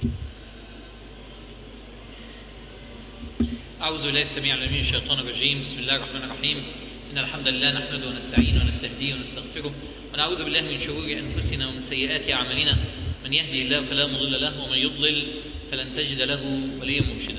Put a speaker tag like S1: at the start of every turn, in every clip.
S1: أعوذ بالله السميع العليم من الشيطان الرجيم بسم الله الرحمن الرحيم إن الحمد لله نحمده ونستعينه ونستهديه ونستغفره ونعوذ بالله من شرور أنفسنا ومن سيئات أعمالنا من يهدي الله فلا مضل له ومن يضلل فلن تجد له وليا مرشدا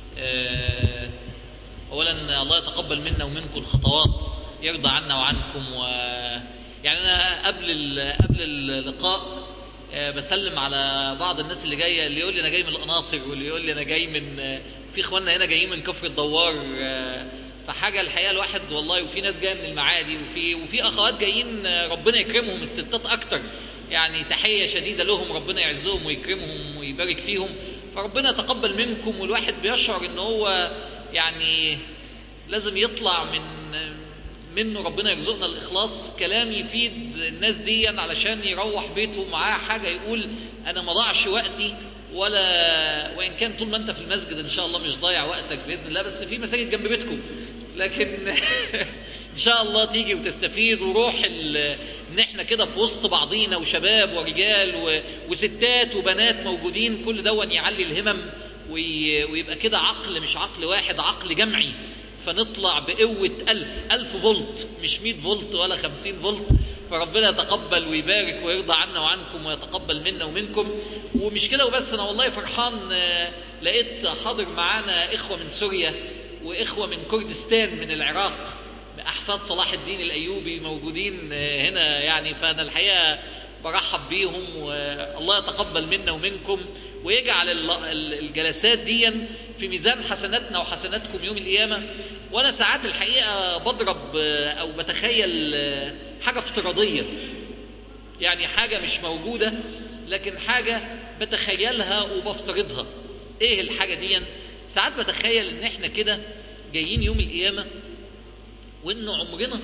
S1: آه، أولا الله يتقبل منا ومنكم الخطوات يرضى عنا وعنكم و يعني أنا قبل ال- قبل اللقاء آه، بسلم على بعض الناس اللي جايه اللي يقول لي انا جاي من القناطر واللي يقول لي انا جاي من آه، في اخواننا هنا جايين من كفر الدوار آه، فحاجه الحقيقه الواحد والله وفي ناس جايه من المعادي وفي وفي اخوات جايين آه، ربنا يكرمهم الستات اكتر يعني تحيه شديده لهم ربنا يعزهم ويكرمهم ويبارك فيهم فربنا يتقبل منكم والواحد بيشعر ان هو يعني لازم يطلع من منه ربنا يرزقنا الاخلاص كلام يفيد الناس دي علشان يروح بيته معاه حاجه يقول انا ما ضاعش وقتي ولا وان كان طول ما انت في المسجد ان شاء الله مش ضايع وقتك باذن الله بس في مساجد جنب بيتكم لكن ان شاء الله تيجي وتستفيد وروح ال- ان احنا كده في وسط بعضينا وشباب ورجال و- وستات وبنات موجودين كل دون يعلي الهمم وي- ويبقى كده عقل مش عقل واحد عقل جمعي فنطلع بقوة ألف ألف فولت مش مئة فولت ولا خمسين فولت فربنا يتقبل ويبارك ويرضى عنا وعنكم ويتقبل منا ومنكم ومش كده وبس أنا والله فرحان آه، لقيت حاضر معانا إخوة من سوريا وإخوة من كردستان من العراق أحفاد صلاح الدين الأيوبي موجودين آه، هنا يعني فأنا الحقيقة برحب بيهم والله يتقبل منا ومنكم ويجعل ال- ال- الجلسات دي في ميزان حسناتنا وحسناتكم يوم القيامة وأنا ساعات الحقيقة بضرب آه، أو بتخيل آه، حاجة افتراضية يعني حاجة مش موجودة لكن حاجة بتخيلها وبفترضها ايه الحاجة دي ساعات بتخيل ان احنا كده جايين يوم القيامة وان عمرنا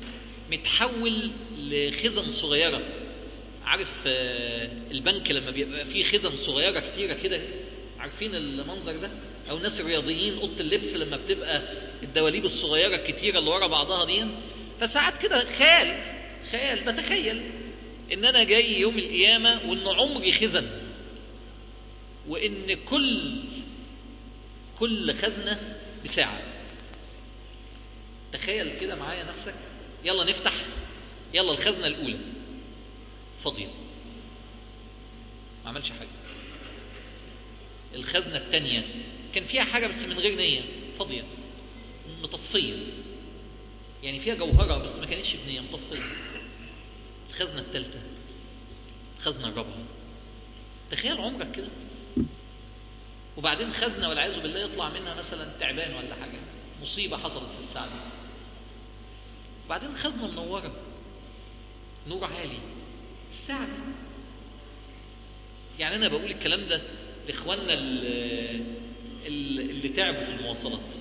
S1: متحول لخزن صغيرة عارف آه، البنك لما بيبقى فيه خزن صغيرة كتيرة كده عارفين المنظر ده او ناس الرياضيين اوضه اللبس لما بتبقى الدواليب الصغيره الكتيره اللي ورا بعضها دي فساعات كده خيال خيال بتخيل ان انا جاي يوم القيامه وان عمري خزن وان كل كل خزنه بساعه تخيل كده معايا نفسك يلا نفتح يلا الخزنه الاولى فاضيه ما عملش حاجه الخزنه الثانيه كان فيها حاجه بس من غير نيه فاضيه مطفيه يعني فيها جوهره بس ما كانتش بنيه مطفيه الخزنه الثالثه الخزنه الرابعه تخيل عمرك كده وبعدين خزنه والعياذ بالله يطلع منها مثلا تعبان ولا حاجه مصيبه حصلت في الساعه دي وبعدين خزنه منوره نور عالي الساعه دي يعني انا بقول الكلام ده لاخواننا ال- ال- اللي تعبوا في المواصلات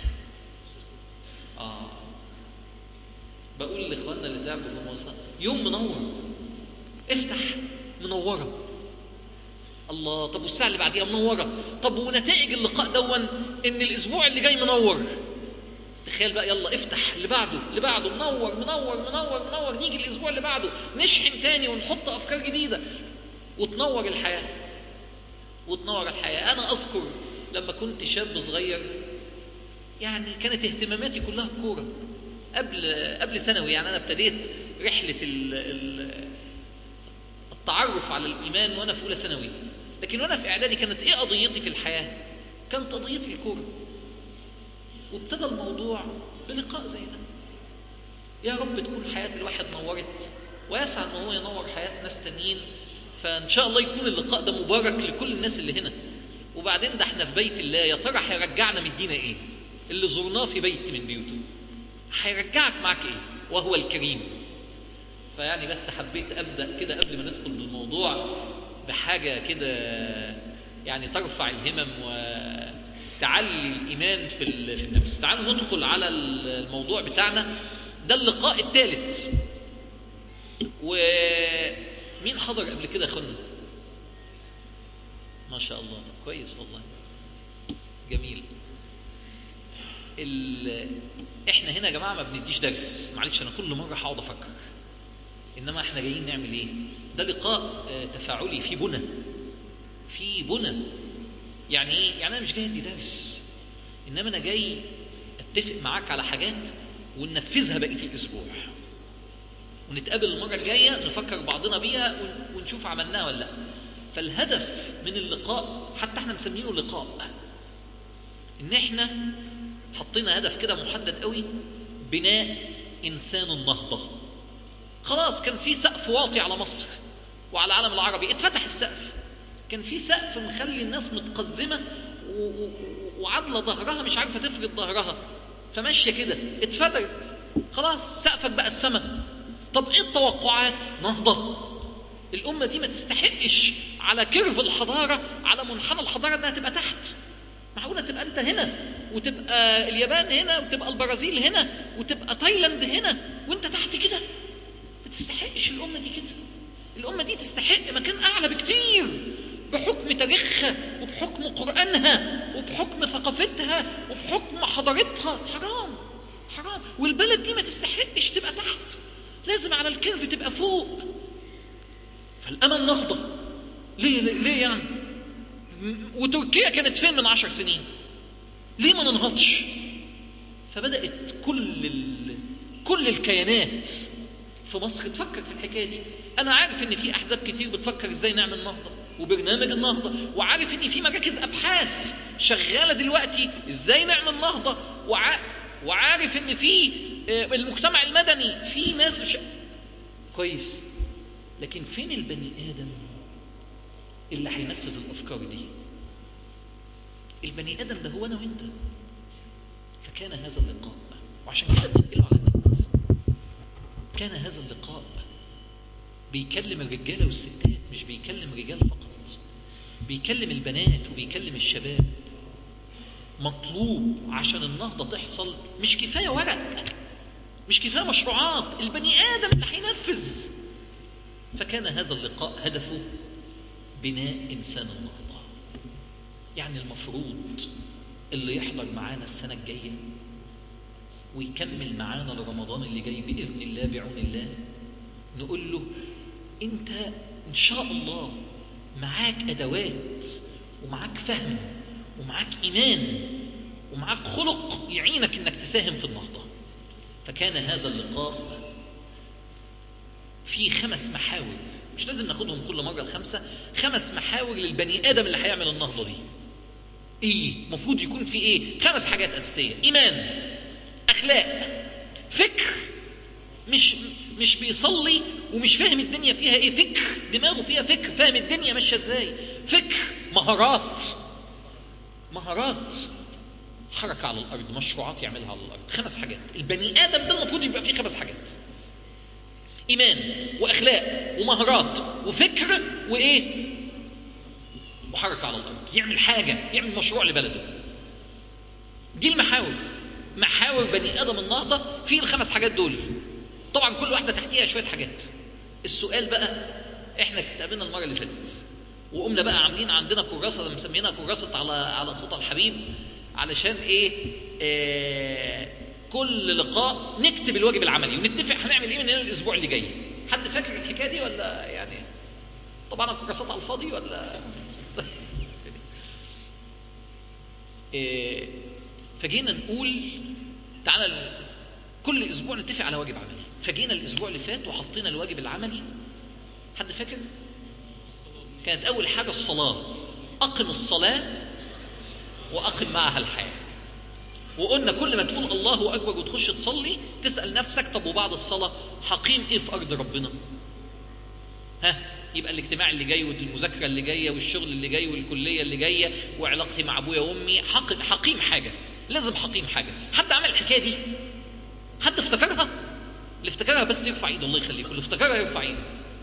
S1: اه بقول لاخواننا اللي تعبوا في المواصلات يوم منور افتح منوره الله طب والساعه اللي بعديها منوره طب ونتائج اللقاء دون ان الاسبوع اللي جاي منور تخيل بقى يلا افتح اللي بعده اللي بعده منور منور منور منور نيجي الاسبوع اللي بعده نشحن تاني ونحط افكار جديده وتنور الحياه وتنور الحياه انا اذكر لما كنت شاب صغير يعني كانت اهتماماتي كلها الكوره قبل قبل ثانوي يعني انا ابتديت رحله ال ال التعرف على الايمان وانا في اولى ثانوي لكن وانا في اعدادي كانت ايه قضيتي في الحياه كانت قضيتي الكوره وابتدى الموضوع بلقاء زي ده يا رب تكون حياه الواحد نورت ويسعى ان هو ينور حياه ناس تانيين فان شاء الله يكون اللقاء ده مبارك لكل الناس اللي هنا وبعدين ده احنا في بيت الله يا ترى هيرجعنا مدينا ايه اللي زرناه في بيت من بيوته هيرجعك معاك ايه وهو الكريم فيعني بس حبيت ابدا كده قبل ما ندخل بالموضوع بحاجه كده يعني ترفع الهمم وتعلي الايمان في ال- في النفس تعالوا ندخل على الموضوع بتاعنا ده اللقاء الثالث ومين حضر قبل كده يا اخوانا ما شاء الله طب كويس والله جميل ال... احنا هنا يا جماعه ما بنديش درس معلش انا كل مره هقعد افكر انما احنا جايين نعمل ايه ده لقاء آه، تفاعلي في بنى في بنى يعني ايه يعني انا مش جاي ادي درس انما انا جاي اتفق معاك على حاجات وننفذها بقيه الاسبوع ونتقابل المره الجايه نفكر بعضنا بيها ون- ونشوف عملناها ولا لا فالهدف من اللقاء حتى احنا مسمينه لقاء ان احنا حطينا هدف كده محدد قوي بناء انسان النهضه خلاص كان في سقف واطي على مصر وعلى العالم العربي اتفتح السقف كان في سقف مخلي الناس متقزمه و- و- و- وعادله ظهرها مش عارفه تفرد ظهرها فماشيه كده اتفتحت خلاص سقفك بقى السماء طب ايه التوقعات نهضه الامه دي ما تستحقش على كيرف الحضاره على منحنى الحضاره انها تبقى تحت معقوله تبقى انت هنا وتبقى اليابان هنا وتبقى البرازيل هنا وتبقى تايلاند هنا وانت تحت كده ما تستحقش الامه دي كده الامه دي تستحق مكان اعلى بكتير بحكم تاريخها وبحكم قرانها وبحكم ثقافتها وبحكم حضارتها حرام حرام والبلد دي ما تستحقش تبقى تحت لازم على الكيرف تبقى فوق فالامل نهضه ليه ليه, ليه يعني م- وتركيا كانت فين من عشر سنين ليه ما ننهضش فبدات كل ال... كل الكيانات في مصر تفكر في الحكايه دي انا عارف ان في احزاب كتير بتفكر ازاي نعمل نهضه وبرنامج النهضه وعارف ان في مراكز ابحاث شغاله دلوقتي ازاي نعمل نهضه وع... وعارف ان في آه، المجتمع المدني في ناس بش... كويس لكن فين البني ادم اللي هينفذ الافكار دي البني ادم ده هو انا وانت فكان هذا اللقاء وعشان كده بننقله على النت كان هذا اللقاء بيكلم الرجاله والستات مش بيكلم رجال فقط بيكلم البنات وبيكلم الشباب مطلوب عشان النهضه تحصل مش كفايه ورق مش كفايه مشروعات البني ادم اللي هينفذ فكان هذا اللقاء هدفه بناء انسان النهضه يعني المفروض اللي يحضر معانا السنه الجايه ويكمل معانا لرمضان اللي جاي باذن الله بعون الله نقول له انت ان شاء الله معاك ادوات ومعاك فهم ومعاك ايمان ومعاك خلق يعينك انك تساهم في النهضه فكان هذا اللقاء في خمس محاور مش لازم ناخدهم كل مره الخمسه خمس محاور للبني ادم اللي هيعمل النهضه دي ايه المفروض يكون في ايه خمس حاجات اساسيه ايمان اخلاق فكر مش مش بيصلي ومش فاهم الدنيا فيها ايه فكر دماغه فيها فكر فاهم الدنيا ماشيه ازاي فكر مهارات مهارات حركه على الارض مشروعات يعملها على الارض خمس حاجات البني ادم ده المفروض يبقى فيه خمس حاجات ايمان واخلاق ومهارات وفكر وايه وحركه على الارض يعمل حاجه يعمل مشروع لبلده دي المحاور محاور بني ادم النهضه في الخمس حاجات دول طبعا كل واحده تحتيها شويه حاجات السؤال بقى احنا اتقابلنا المره اللي فاتت وقمنا بقى عاملين عندنا كراسه مسمينها كراسه على على خطى الحبيب علشان ايه آه كل لقاء نكتب الواجب العملي ونتفق هنعمل ايه من هنا الاسبوع اللي جاي حد فاكر الحكايه دي ولا يعني طبعا الكراسات على الفاضي ولا إيه فجينا نقول تعالى كل اسبوع نتفق على واجب عملي فجينا الاسبوع اللي فات وحطينا الواجب العملي حد فاكر كانت اول حاجه الصلاه اقم الصلاه واقم معها الحياه وقلنا كل ما تقول الله اكبر وتخش تصلي تسال نفسك طب وبعد الصلاه هقيم ايه في ارض ربنا ها يبقى الاجتماع اللي جاي والمذاكره اللي جايه والشغل اللي جاي والكليه اللي جايه وعلاقتي مع ابويا وامي حقيم, حقيم حاجه لازم حقيم حاجه حد عمل الحكايه دي حد افتكرها اللي افتكرها بس يرفع ايده الله يخليكم اللي افتكرها يرفع ايده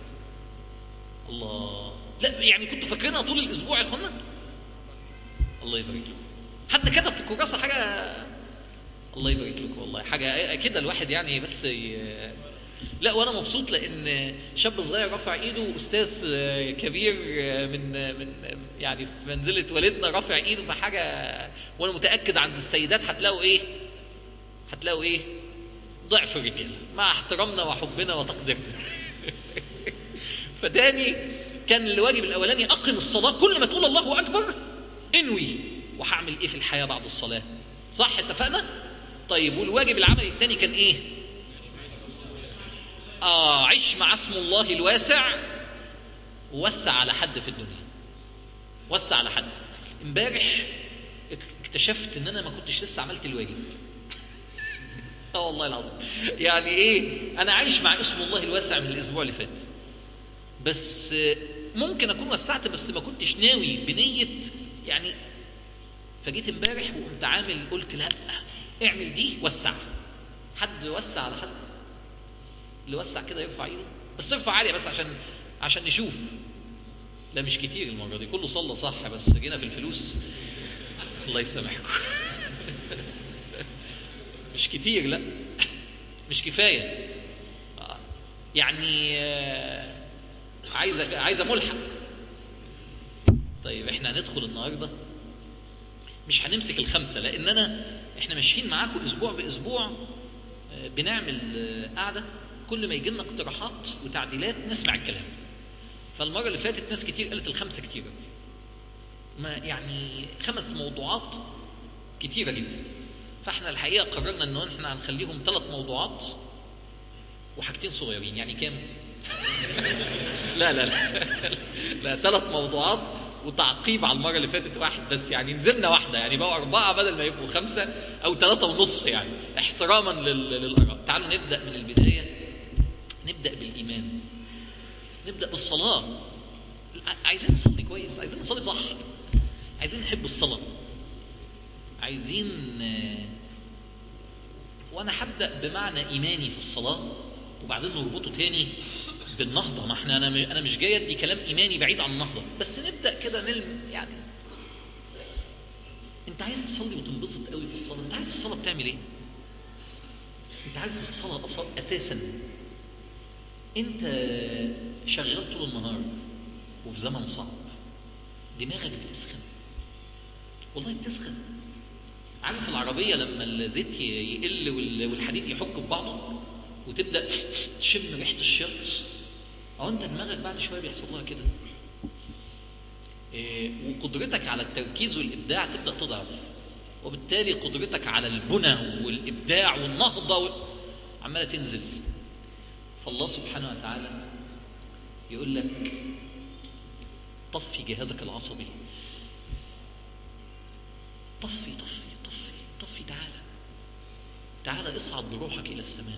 S1: الله لا يعني كنتوا فاكرينها طول الاسبوع يا اخوانا الله يبارك لكم حد كتب في الكراسه حاجه الله يبارك لكم والله حاجه كده الواحد يعني بس ي... لا وانا مبسوط لان شاب صغير رفع ايده استاذ كبير من من يعني في منزله والدنا رافع ايده في حاجه وانا متاكد عند السيدات هتلاقوا ايه هتلاقوا ايه ضعف الرجال مع احترامنا وحبنا وتقديرنا فتاني كان الواجب الاولاني اقم الصلاه كل ما تقول الله اكبر انوي وهعمل ايه في الحياه بعد الصلاه صح اتفقنا طيب والواجب العملي الثاني كان ايه اه عش مع اسم الله الواسع ووسع على حد في الدنيا وسع على حد امبارح اكتشفت ان انا ما كنتش لسه عملت الواجب اه والله العظيم يعني ايه انا عايش مع اسم الله الواسع من الاسبوع اللي فات بس ممكن اكون وسعت بس ما كنتش ناوي بنيه يعني فجيت امبارح وقمت عامل قلت لا اعمل دي وسع حد وسع على حد اللي وسع كده يرفع ايده بس ارفع عاليه بس عشان عشان نشوف لا مش كتير المره دي كله صلى صح بس جينا في الفلوس الله يسامحكم مش كتير لا مش كفايه يعني عايزه عايزه ملحق طيب احنا هندخل النهارده مش هنمسك الخمسه لان انا احنا ماشيين معاكم اسبوع باسبوع بنعمل قعده كل ما يجي لنا اقتراحات وتعديلات نسمع الكلام فالمره اللي فاتت ناس كتير قالت الخمسه كتير ما يعني خمس موضوعات كتيره جدا فاحنا الحقيقه قررنا ان احنا هنخليهم ثلاث موضوعات وحاجتين صغيرين يعني كام لا لا لا لا ثلاث موضوعات وتعقيب على المره اللي فاتت واحد بس يعني نزلنا واحده يعني بقوا اربعه بدل ما يبقوا خمسه او ثلاثه ونص يعني احتراما للاراء تعالوا نبدا من البدايه نبدا بالايمان نبدا بالصلاه عايزين نصلي كويس عايزين نصلي صح عايزين نحب الصلاه عايزين وانا هبدا بمعنى ايماني في الصلاه وبعدين نربطه تاني بالنهضه ما احنا انا انا مش جاي ادي كلام ايماني بعيد عن النهضه بس نبدا كده نلم يعني انت عايز تصلي وتنبسط قوي في الصلاه انت عارف الصلاه بتعمل ايه انت عارف الصلاه اساسا انت شغال طول النهار وفي زمن صعب دماغك بتسخن والله بتسخن عارف العربية لما الزيت يقل والحديد يحك في بعضه وتبدأ تشم ريحة الشيط أو أنت دماغك بعد شوية بيحصل لها كده إيه وقدرتك على التركيز والإبداع تبدأ تضعف وبالتالي قدرتك على البنى والإبداع والنهضة عمالة تنزل فالله سبحانه وتعالى يقول لك طفي جهازك العصبي طفي طفي طفي طفي تعالى تعالى اصعد بروحك الى السماء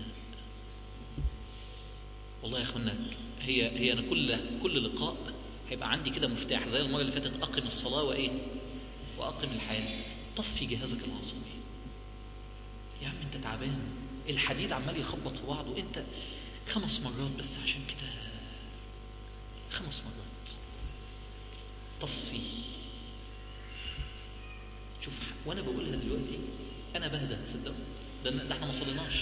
S1: والله يا اخوانا هي هي انا كل كل لقاء هيبقى عندي كده مفتاح زي المره اللي فاتت اقم الصلاه وايه واقم الحياه طفي جهازك العصبي يا عم انت تعبان الحديد عمال يخبط في بعضه انت خمس مرات بس عشان كده خمس مرات طفي شوف وانا بقولها دلوقتي انا بهدى تصدقوا ده, ده احنا ما صليناش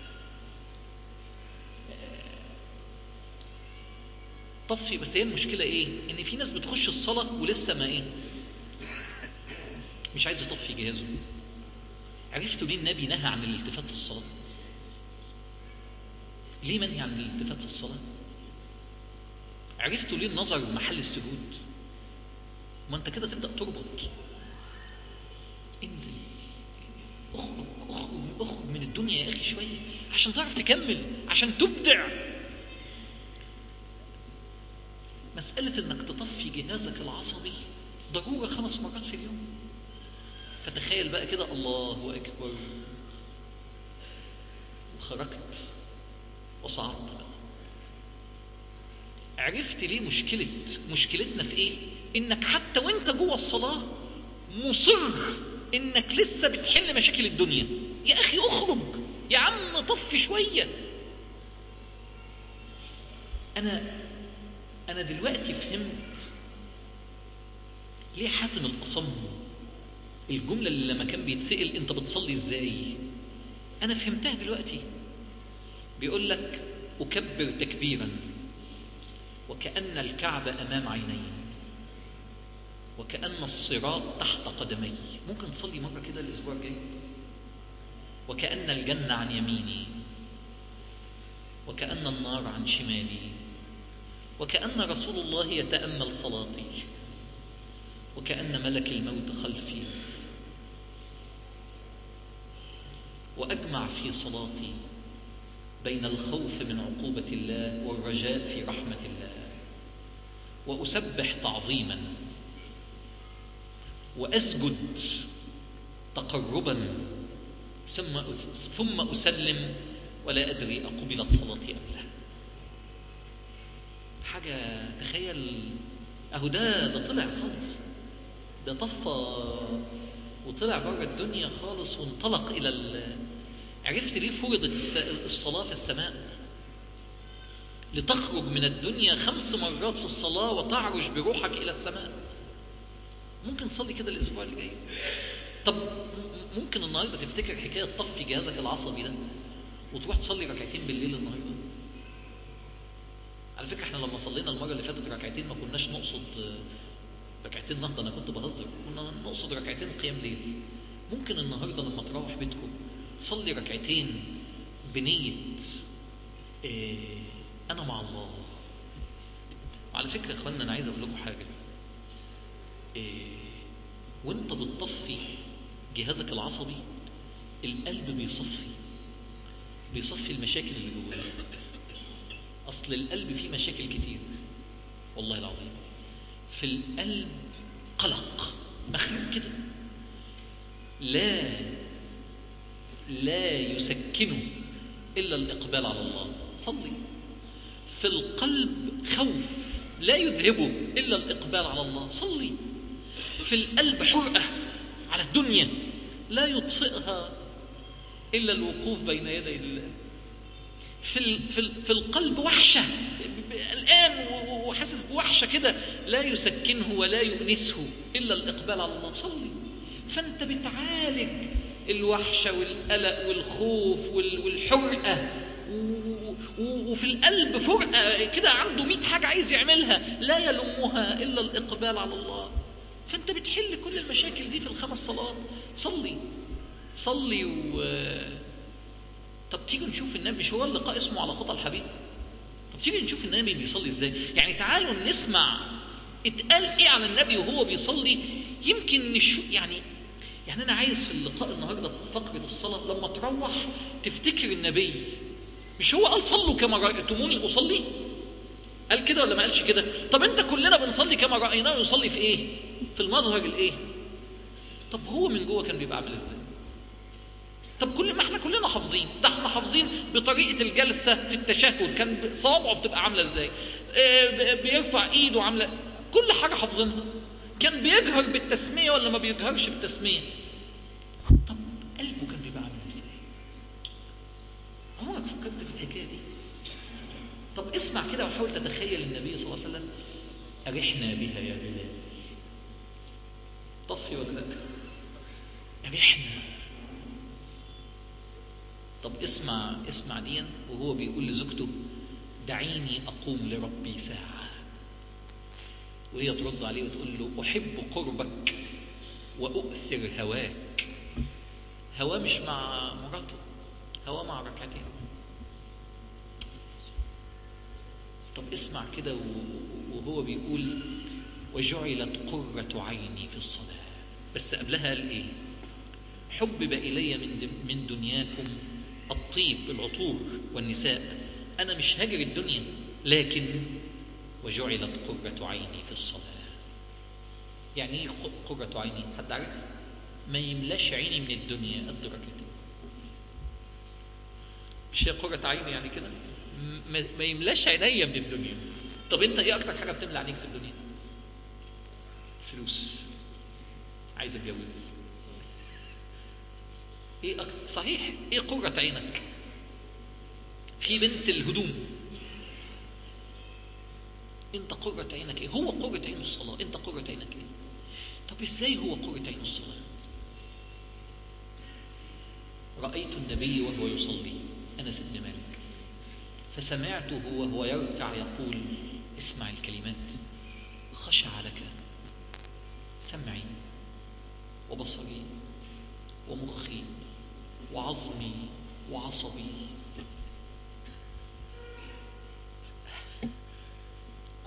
S1: طفي بس هي المشكله ايه ان في ناس بتخش الصلاه ولسه ما ايه مش عايز يطفي جهازه عرفتوا ليه النبي نهى عن الالتفات في الصلاه ليه منهي عن الالتفات في الصلاه عرفتوا ليه النظر محل السجود ما انت كده تبدا تربط انزل اخرج اخرج اخرج من الدنيا يا اخي شويه عشان تعرف تكمل عشان تبدع مسألة انك تطفي جهازك العصبي ضرورة خمس مرات في اليوم فتخيل بقى كده الله أكبر وخرجت وصعدت بقى عرفت ليه مشكلة مشكلتنا في ايه؟ انك حتى وانت جوه الصلاة مصر انك لسه بتحل مشاكل الدنيا يا اخي اخرج يا عم طفي شويه انا انا دلوقتي فهمت ليه حاتم الاصم الجمله اللي لما كان بيتسال انت بتصلي ازاي انا فهمتها دلوقتي بيقول لك اكبر تكبيرا وكان الكعبه امام عيني وكأن الصراط تحت قدمي ممكن تصلي مرة كده الأسبوع الجاي وكأن الجنة عن يميني وكأن النار عن شمالي وكأن رسول الله يتأمل صلاتي وكأن ملك الموت خلفي وأجمع في صلاتي بين الخوف من عقوبة الله والرجاء في رحمة الله وأسبح تعظيما وأسجد تقربا ثم ثم أسلم ولا أدري أقبلت صلاتي أم لا حاجة تخيل أهو ده ده طلع خالص ده طفى وطلع بره الدنيا خالص وانطلق إلى ال... عرفت ليه فرضت الصلاة في السماء لتخرج من الدنيا خمس مرات في الصلاة وتعرج بروحك إلى السماء ممكن تصلي كده الأسبوع اللي جاي طب ممكن النهارده تفتكر حكاية طفي جهازك العصبي ده وتروح تصلي ركعتين بالليل النهارده على فكرة احنا لما صلينا المرة اللي فاتت ركعتين ما كناش نقصد ركعتين نهضة أنا كنت بهزر كنا نقصد ركعتين قيام ليل ممكن النهارده لما تروح بيتكم تصلي ركعتين بنية إيه أنا مع الله وعلى فكرة يا إخوانا أنا عايز أقول لكم حاجة إيه وأنت بتطفي جهازك العصبي القلب بيصفي بيصفي المشاكل اللي جواه أصل القلب فيه مشاكل كتير والله العظيم في القلب قلق مخلوق كده لا لا يسكنه إلا الإقبال على الله صلي في القلب خوف لا يذهبه إلا الإقبال على الله صلي في القلب حرقة على الدنيا لا يطفئها إلا الوقوف بين يدي الله في في في القلب وحشة الآن وحاسس بوحشة كده لا يسكنه ولا يؤنسه إلا الإقبال على الله صلي فأنت بتعالج الوحشة والقلق والخوف والحرقة وفي القلب فرقة كده عنده مئة حاجة عايز يعملها لا يلمها إلا الإقبال على الله فأنت بتحل كل المشاكل دي في الخمس صلوات صلي صلي و طب تيجي نشوف النبي مش هو اللقاء اسمه على خطى الحبيب طب تيجي نشوف النبي بيصلي ازاي يعني تعالوا نسمع اتقال ايه على النبي وهو بيصلي يمكن نشوف يعني يعني انا عايز في اللقاء النهارده في فقره الصلاه لما تروح تفتكر النبي مش هو قال صلوا كما رايتموني اصلي قال كده ولا ما قالش كده طب انت كلنا بنصلي كما رايناه يصلي في ايه في المظهر الايه طب هو من جوه كان بيبقى عامل ازاي طب كل ما احنا كلنا حافظين ده احنا حافظين بطريقه الجلسه في التشهد كان صوابعه بتبقى عامله ازاي اه بيرفع ايده عامله كل حاجه حافظينها كان بيجهر بالتسميه ولا ما بيجهرش بالتسميه طب قلبه كان بيبقى عامل ازاي عمرك فكرت في الحكايه دي طب اسمع كده وحاول تتخيل النبي صلى الله عليه وسلم أرحنا بها يا بلال طفي ولا لا أرحنا طب اسمع اسمع ديا وهو بيقول لزوجته دعيني أقوم لربي ساعة وهي ترد عليه وتقول له أحب قربك وأؤثر هواك هواه مش مع مراته هواه مع ركعتين طب اسمع كده وهو بيقول وجعلت قرة عيني في الصلاة بس قبلها قال ايه حبب إلي من من دنياكم الطيب العطور والنساء أنا مش هاجر الدنيا لكن وجعلت قرة عيني في الصلاة يعني ايه قرة عيني حد عارف ما يملاش عيني من الدنيا قد ركعتين مش هي قرة عيني يعني كده ما يملاش عينيا من الدنيا طب انت ايه اكتر حاجه بتملى عينيك في الدنيا فلوس عايز اتجوز ايه أكتر؟ صحيح ايه قرة عينك في بنت الهدوم انت قرة عينك ايه هو قرة عين الصلاة انت قرة عينك ايه طب ازاي هو قرة عين الصلاة رأيت النبي وهو يصلي أنس بن مالك فسمعته وهو يركع يقول اسمع الكلمات خشع لك سمعي وبصري ومخي وعظمي وعصبي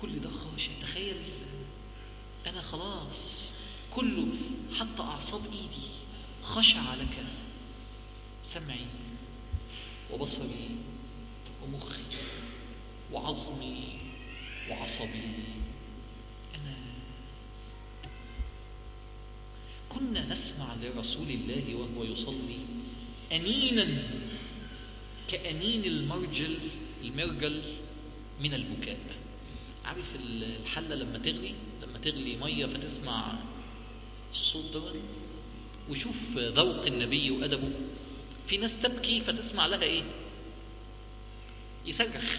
S1: أنا خلاص كله حتى أعصاب إيدي خشع لك سمعي وبصري ومخي وعظمي وعصبي أنا كنا نسمع لرسول الله وهو يصلي أنينا كأنين المرجل المرجل من البكاء عارف الحلة لما تغلي لما تغلي مية فتسمع الصوت ده وشوف ذوق النبي وأدبه في ناس تبكي فتسمع لها إيه يصرخ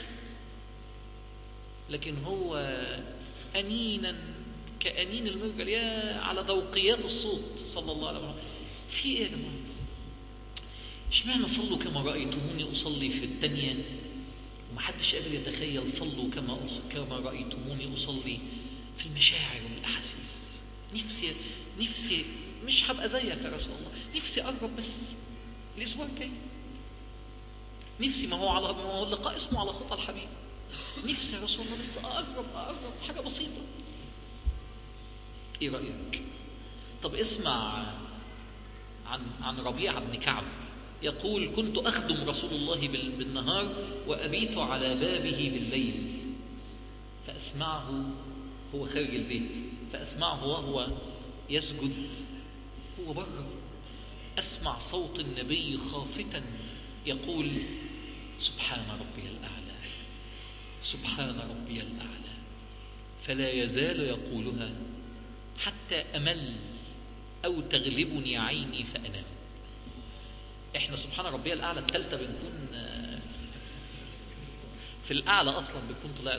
S1: لكن هو أنينا كأنين المرجل يا على ذوقيات الصوت صلى الله عليه وسلم في إيه يا جماعة اشمعنى صلوا كما رأيتموني أصلي في الثانية ومحدش قادر يتخيل صلوا كما كما رأيتموني أصلي في المشاعر والأحاسيس نفسي نفسي مش هبقى زيك يا رسول الله نفسي أقرب بس الأسبوع الجاي نفسي ما هو على ما هو اللقاء اسمه على خطى الحبيب نفسي يا رسول الله بس أقرب أقرب حاجة بسيطة إيه رأيك؟ طب اسمع عن عن ربيعة بن كعب يقول كنت أخدم رسول الله بالنهار وأبيت على بابه بالليل فأسمعه هو خارج البيت فأسمعه وهو يسجد هو بره أسمع صوت النبي خافتا يقول سبحان ربي الأعلى سبحان ربي الأعلى فلا يزال يقولها حتى أمل أو تغلبني عيني فأنام احنا سبحان ربي الأعلى الثالثة بنكون في الأعلى أصلا بنكون طلعت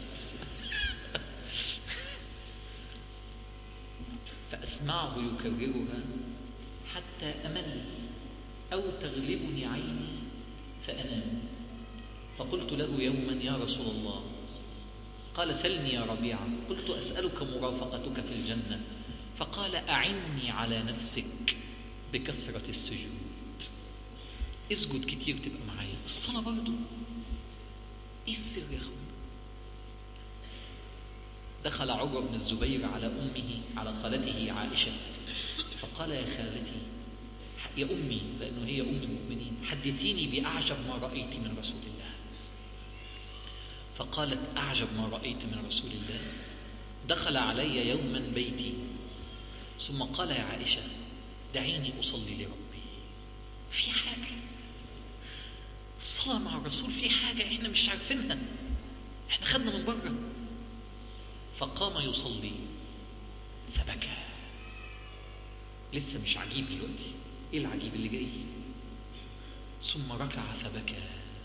S1: فأسمعه يكررها حتى أمل أو تغلبني عيني فأنام فقلت له يوما يا رسول الله قال سلني يا ربيعة قلت أسألك مرافقتك في الجنة فقال أعني على نفسك بكثرة السجود اسجد كتير تبقى معايا الصلاة برضو ايه السر يا اخوان دخل عروة بن الزبير على أمه على خالته عائشة فقال يا خالتي يا أمي لأنه هي أم المؤمنين حدثيني بأعجب ما رأيت من رسول الله فقالت أعجب ما رأيت من رسول الله دخل علي يوما بيتي ثم قال يا عائشة دعيني أصلي لربي في حاجة الصلاة مع الرسول في حاجة احنا مش عارفينها احنا خدنا من بره فقام يصلي فبكى لسه مش عجيب دلوقتي ايه العجيب اللي جاي ثم ركع فبكى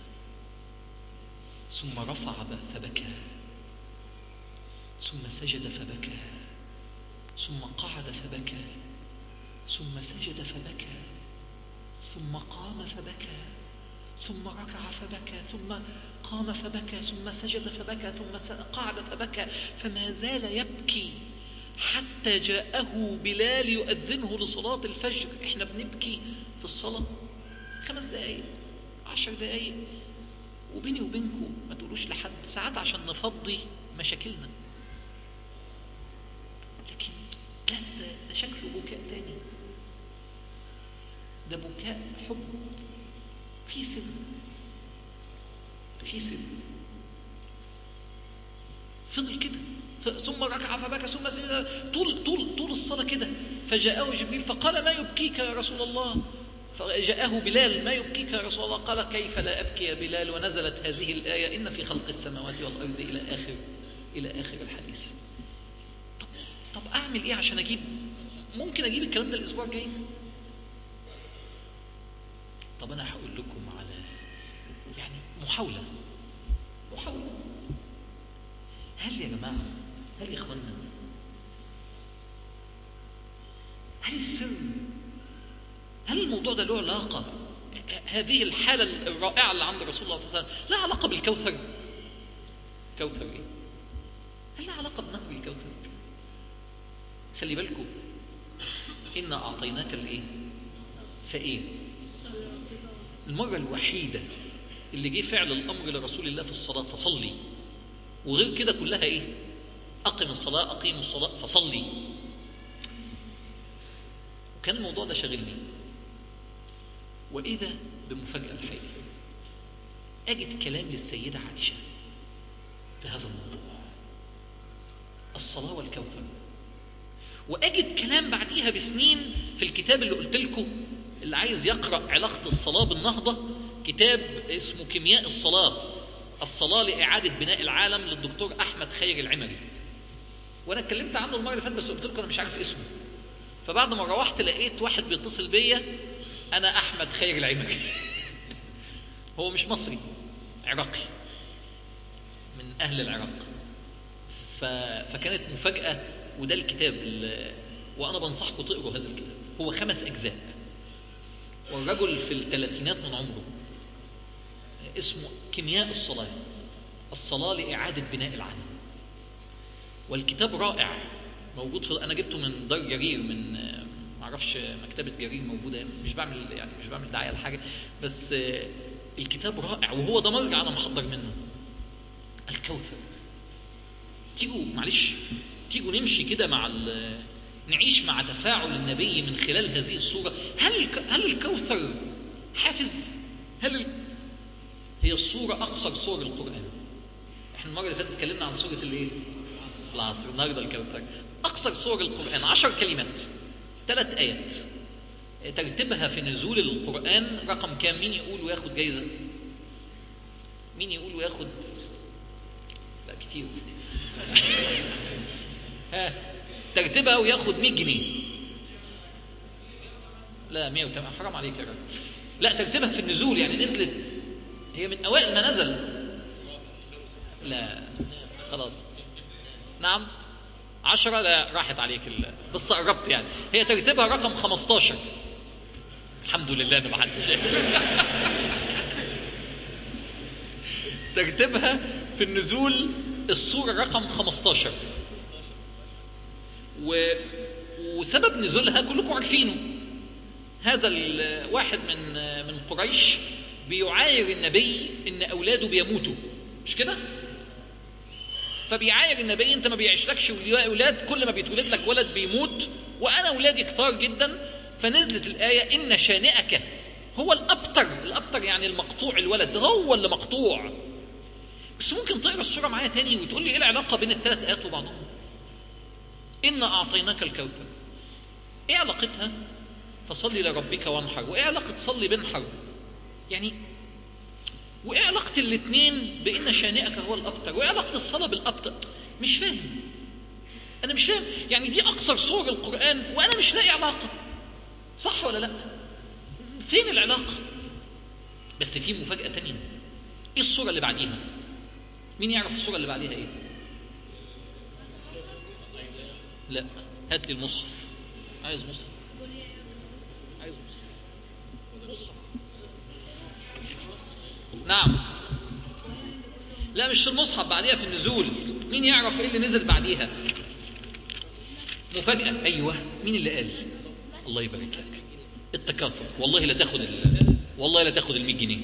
S1: ثم رفع فبكى ثم سجد فبكى ثم قعد فبكى ثم سجد فبكى ثم قام فبكى ثم ركع فبكى ثم قام فبكى ثم سجد فبكى ثم قعد فبكى فما زال يبكي حتى جاءه بلال يؤذنه لصلاة الفجر احنا بنبكي في الصلاة خمس دقايق عشر دقايق وبيني وبينكم ما تقولوش لحد ساعات عشان نفضي مشاكلنا لكن لا ده, ده شكله بكاء تاني ده بكاء حب في سر في سر فضل كده ثم ركع فبكى ثم سجد طول طول طول الصلاه كده فجاءه جبريل فقال ما يبكيك يا رسول الله فجاءه بلال ما يبكيك يا رسول الله قال كيف لا ابكي يا بلال ونزلت هذه الايه ان في خلق السماوات والارض الى اخر الى اخر الحديث طب طب اعمل ايه عشان اجيب ممكن اجيب الكلام ده الاسبوع الجاي طب انا هقول لكم على يعني محاوله محاوله هل يا جماعه هل يا اخوانا هل السر هل الموضوع ده له علاقه هذه الحاله الرائعه اللي عند رسول الله صلى الله عليه وسلم لها علاقه بالكوثر كوثر ايه هل لها علاقه بنهر الكوثر خلي بالكم إنا أعطيناك الإيه؟ فإيه؟ المرة الوحيدة اللي جه فعل الأمر لرسول الله في الصلاة فصلي وغير كده كلها إيه؟ أقم الصلاة أقيموا الصلاة فصلي وكان الموضوع ده شاغلني وإذا بمفاجأة الحقيقة أجد كلام للسيدة عائشة في هذا الموضوع الصلاة والكوثر وأجد كلام بعديها بسنين في الكتاب اللي قلت لكم اللي عايز يقرأ علاقة الصلاة بالنهضة كتاب اسمه كيمياء الصلاة الصلاة لإعادة بناء العالم للدكتور أحمد خير العمري وأنا اتكلمت عنه المرة اللي فاتت بس قلت لكم أنا مش عارف اسمه فبعد ما روحت لقيت واحد بيتصل بيا أنا أحمد خير العمري هو مش مصري عراقي من أهل العراق ف... فكانت مفاجأة وده الكتاب اللي... وأنا بنصحكم تقروا هذا الكتاب هو خمس أجزاء والرجل في الثلاثينات من عمره اسمه كيمياء الصلاة الصلاة لإعادة بناء العالم والكتاب رائع موجود في أنا جبته من دار جرير من معرفش مكتبة جرير موجودة مش بعمل يعني مش بعمل دعاية لحاجة بس الكتاب رائع وهو ده مرجع أنا محضر منه الكوثر تيجوا معلش تيجوا نمشي كده مع نعيش مع تفاعل النبي من خلال هذه الصورة هل هل الكوثر حافز؟ هل ال... هي الصورة أقصر صور القرآن احنا المرة اللي فاتت اتكلمنا عن سورة الايه؟ العصر النهارده الكوثر أقصر صور القرآن عشر كلمات ثلاث آيات ترتيبها في نزول القرآن رقم كام مين يقول وياخد جايزة؟ مين يقول وياخد لا كتير ها ترتيبها وياخد 100 جنيه لا 108 حرام عليك يا راجل لا ترتيبها في النزول يعني نزلت هي من اوائل ما نزل لا خلاص نعم عشرة لا راحت عليك ال... بس قربت يعني هي ترتيبها رقم 15 الحمد لله ان ما حدش ترتيبها في النزول الصورة رقم 15 و... وسبب نزولها كلكم عارفينه هذا الواحد من من قريش بيعاير النبي ان اولاده بيموتوا مش كده فبيعاير النبي انت ما بيعيشلكش اولاد كل ما بيتولد لك ولد بيموت وانا اولادي كتار جدا فنزلت الايه ان شانئك هو الابتر الابتر يعني المقطوع الولد هو اللي مقطوع بس ممكن تقرا السوره معايا تاني وتقول لي ايه العلاقه بين الثلاث ايات وبعضهم إنا أعطيناك الكوثر إيه علاقتها فصلي لربك وانحر وإيه علاقة صلي بنحر يعني وإيه علاقة الاثنين بإن شانئك هو الأبتر وإيه علاقة الصلاة بالأبتر مش فاهم أنا مش فاهم يعني دي أقصر صور القرآن وأنا مش لاقي علاقة صح ولا لا فين العلاقة بس في مفاجأة تانية إيه الصورة اللي بعديها مين يعرف الصورة اللي بعديها إيه لا هات لي المصحف عايز مصحف عايز مصحف مصحف نعم لا مش في المصحف بعديها في النزول مين يعرف ايه اللي نزل بعديها مفاجأة أيوة مين اللي قال الله يبارك لك التكاثر والله لا تاخد ال... والله لا تاخد ال 100 جنيه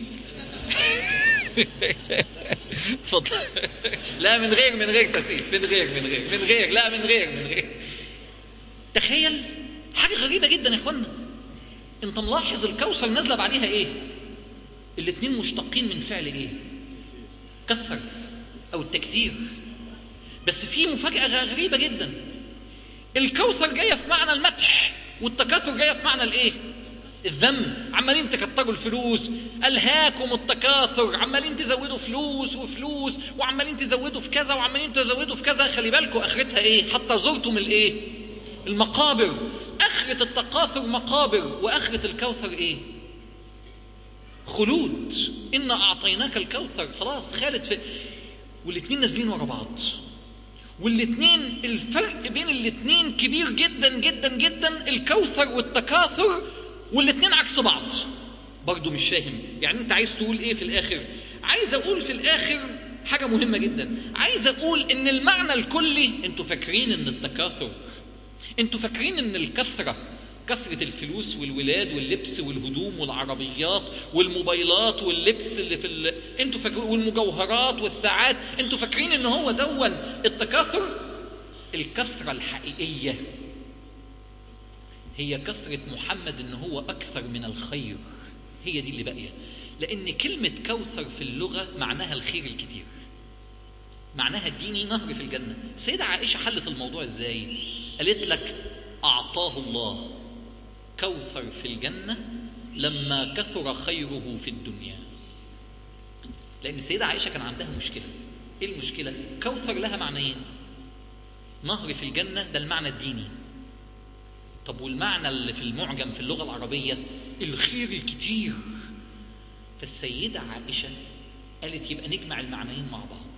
S1: اتفضل لا من غير من غير تسقيف من غير من غير من غير لا من غير من غير تخيل حاجة غريبة جدا يا اخوانا انت ملاحظ الكوثر نازلة بعديها ايه الاتنين مشتقين من فعل ايه كثر او التكثير بس في مفاجأة غريبة جدا الكوثر جاية في معنى المدح والتكاثر جاية في معنى الايه الذم عمالين تكتروا الفلوس ألهاكم التكاثر عمالين تزودوا فلوس وفلوس وعمالين تزودوا في كذا وعمالين تزودوا في كذا خلي بالكم آخرتها إيه حتى زرتم الإيه المقابر آخرة التكاثر مقابر وآخرة الكوثر إيه خلود إنا أعطيناك الكوثر خلاص خالد في والاتنين نازلين ورا بعض والاتنين الفرق بين الاتنين كبير جدا جدا جدا الكوثر والتكاثر والاتنين عكس بعض برضو مش فاهم يعني انت عايز تقول ايه في الاخر عايز اقول في الاخر حاجة مهمة جدا عايز اقول ان المعنى الكلي انتوا فاكرين ان التكاثر انتوا فاكرين ان الكثرة كثرة الفلوس والولاد واللبس والهدوم والعربيات والموبايلات واللبس اللي في ال... انتوا فاكرين والمجوهرات والساعات انتوا فاكرين ان هو دون التكاثر الكثرة الحقيقية هي كثرة محمد إن هو أكثر من الخير هي دي اللي باقية لأن كلمة كوثر في اللغة معناها الخير الكتير معناها اديني نهر في الجنة السيدة عائشة حلت الموضوع ازاي قالت لك أعطاه الله كوثر في الجنة لما كثر خيره في الدنيا لأن السيدة عائشة كان عندها مشكلة إيه المشكلة؟ كوثر لها معنيين نهر في الجنة ده المعنى الديني طب والمعنى اللي في المعجم في اللغة العربية الخير الكتير فالسيدة عائشة قالت يبقى نجمع المعنيين مع بعض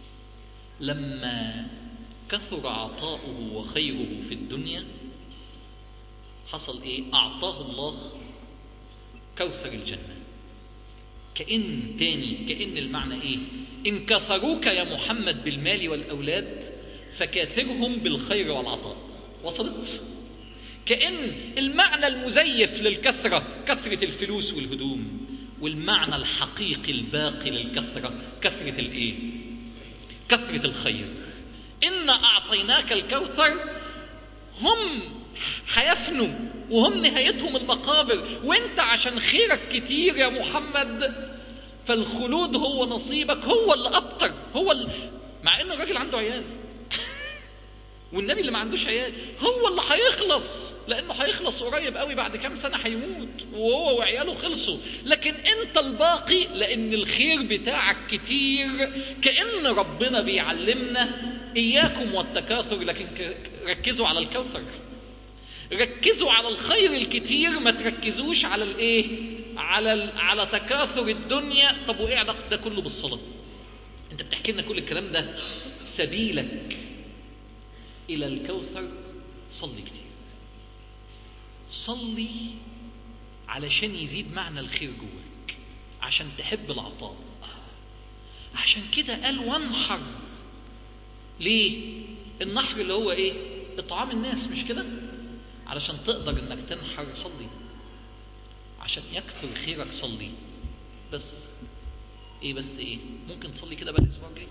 S1: لما كثر عطاؤه وخيره في الدنيا حصل ايه اعطاه الله كوثر الجنه كان تاني كان المعنى ايه ان كثروك يا محمد بالمال والاولاد فكاثرهم بالخير والعطاء وصلت كان المعنى المزيف للكثره كثره الفلوس والهدوم والمعنى الحقيقي الباقي للكثره كثره الايه كثرة الخير إن أعطيناك الكوثر هم هيفنوا وهم نهايتهم المقابر وانت عشان خيرك كتير يا محمد فالخلود هو نصيبك هو اللي أبطر هو اللي مع انه الراجل عنده عيال والنبي اللي ما عندوش عيال هو اللي هيخلص لانه هيخلص قريب قوي بعد كام سنه هيموت وهو وعياله خلصوا لكن انت الباقي لان الخير بتاعك كتير كان ربنا بيعلمنا اياكم والتكاثر لكن ركزوا على الكوثر ركزوا على الخير الكتير ما تركزوش على الايه على على تكاثر الدنيا طب وايه علاقه ده كله بالصلاه انت بتحكي لنا كل الكلام ده سبيلك إلى الكوثر صلي كتير صلي علشان يزيد معنى الخير جواك عشان تحب العطاء عشان كده قال وانحر ليه النحر اللي هو ايه اطعام الناس مش كده علشان تقدر انك تنحر صلي عشان يكثر خيرك صلي بس ايه بس ايه ممكن تصلي كده بقى الاسبوع الجاي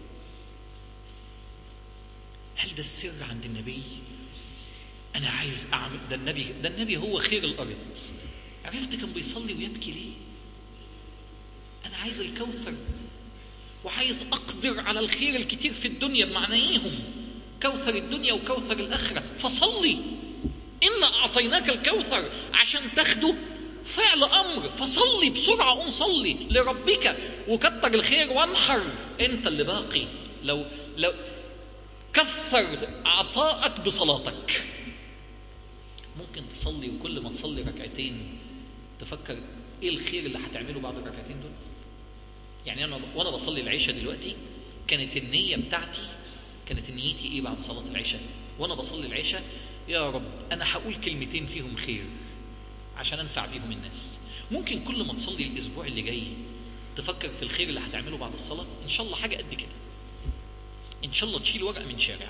S1: هل ده السر عند النبي انا عايز اعمل ده النبي ده النبي هو خير الارض عرفت كان بيصلي ويبكي ليه انا عايز الكوثر وعايز اقدر على الخير الكتير في الدنيا بمعنيهم كوثر الدنيا وكوثر الاخره فصلي ان اعطيناك الكوثر عشان تاخده فعل امر فصلي بسرعه قوم صلي لربك وكتر الخير وانحر انت اللي باقي لو لو كثر عطائك بصلاتك ممكن تصلي وكل ما تصلي ركعتين تفكر ايه الخير اللي هتعمله بعد الركعتين دول يعني انا وانا بصلي العشاء دلوقتي كانت النيه بتاعتي كانت نيتي ايه بعد صلاه العشاء وانا بصلي العشاء يا رب انا هقول كلمتين فيهم خير عشان انفع بيهم الناس ممكن كل ما تصلي الاسبوع اللي جاي تفكر في الخير اللي هتعمله بعد الصلاه ان شاء الله حاجه قد كده ان شاء الله تشيل ورقه من شارع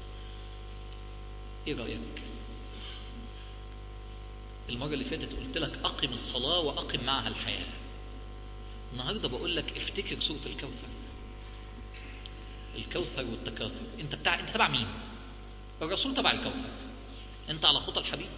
S1: ايه رايك المره اللي فاتت قلت لك اقم الصلاه واقم معها الحياه النهارده بقول لك افتكر سوره الكوثر الكوثر والتكاثر انت بتاع انت تبع مين الرسول تبع الكوثر انت على خطى الحبيب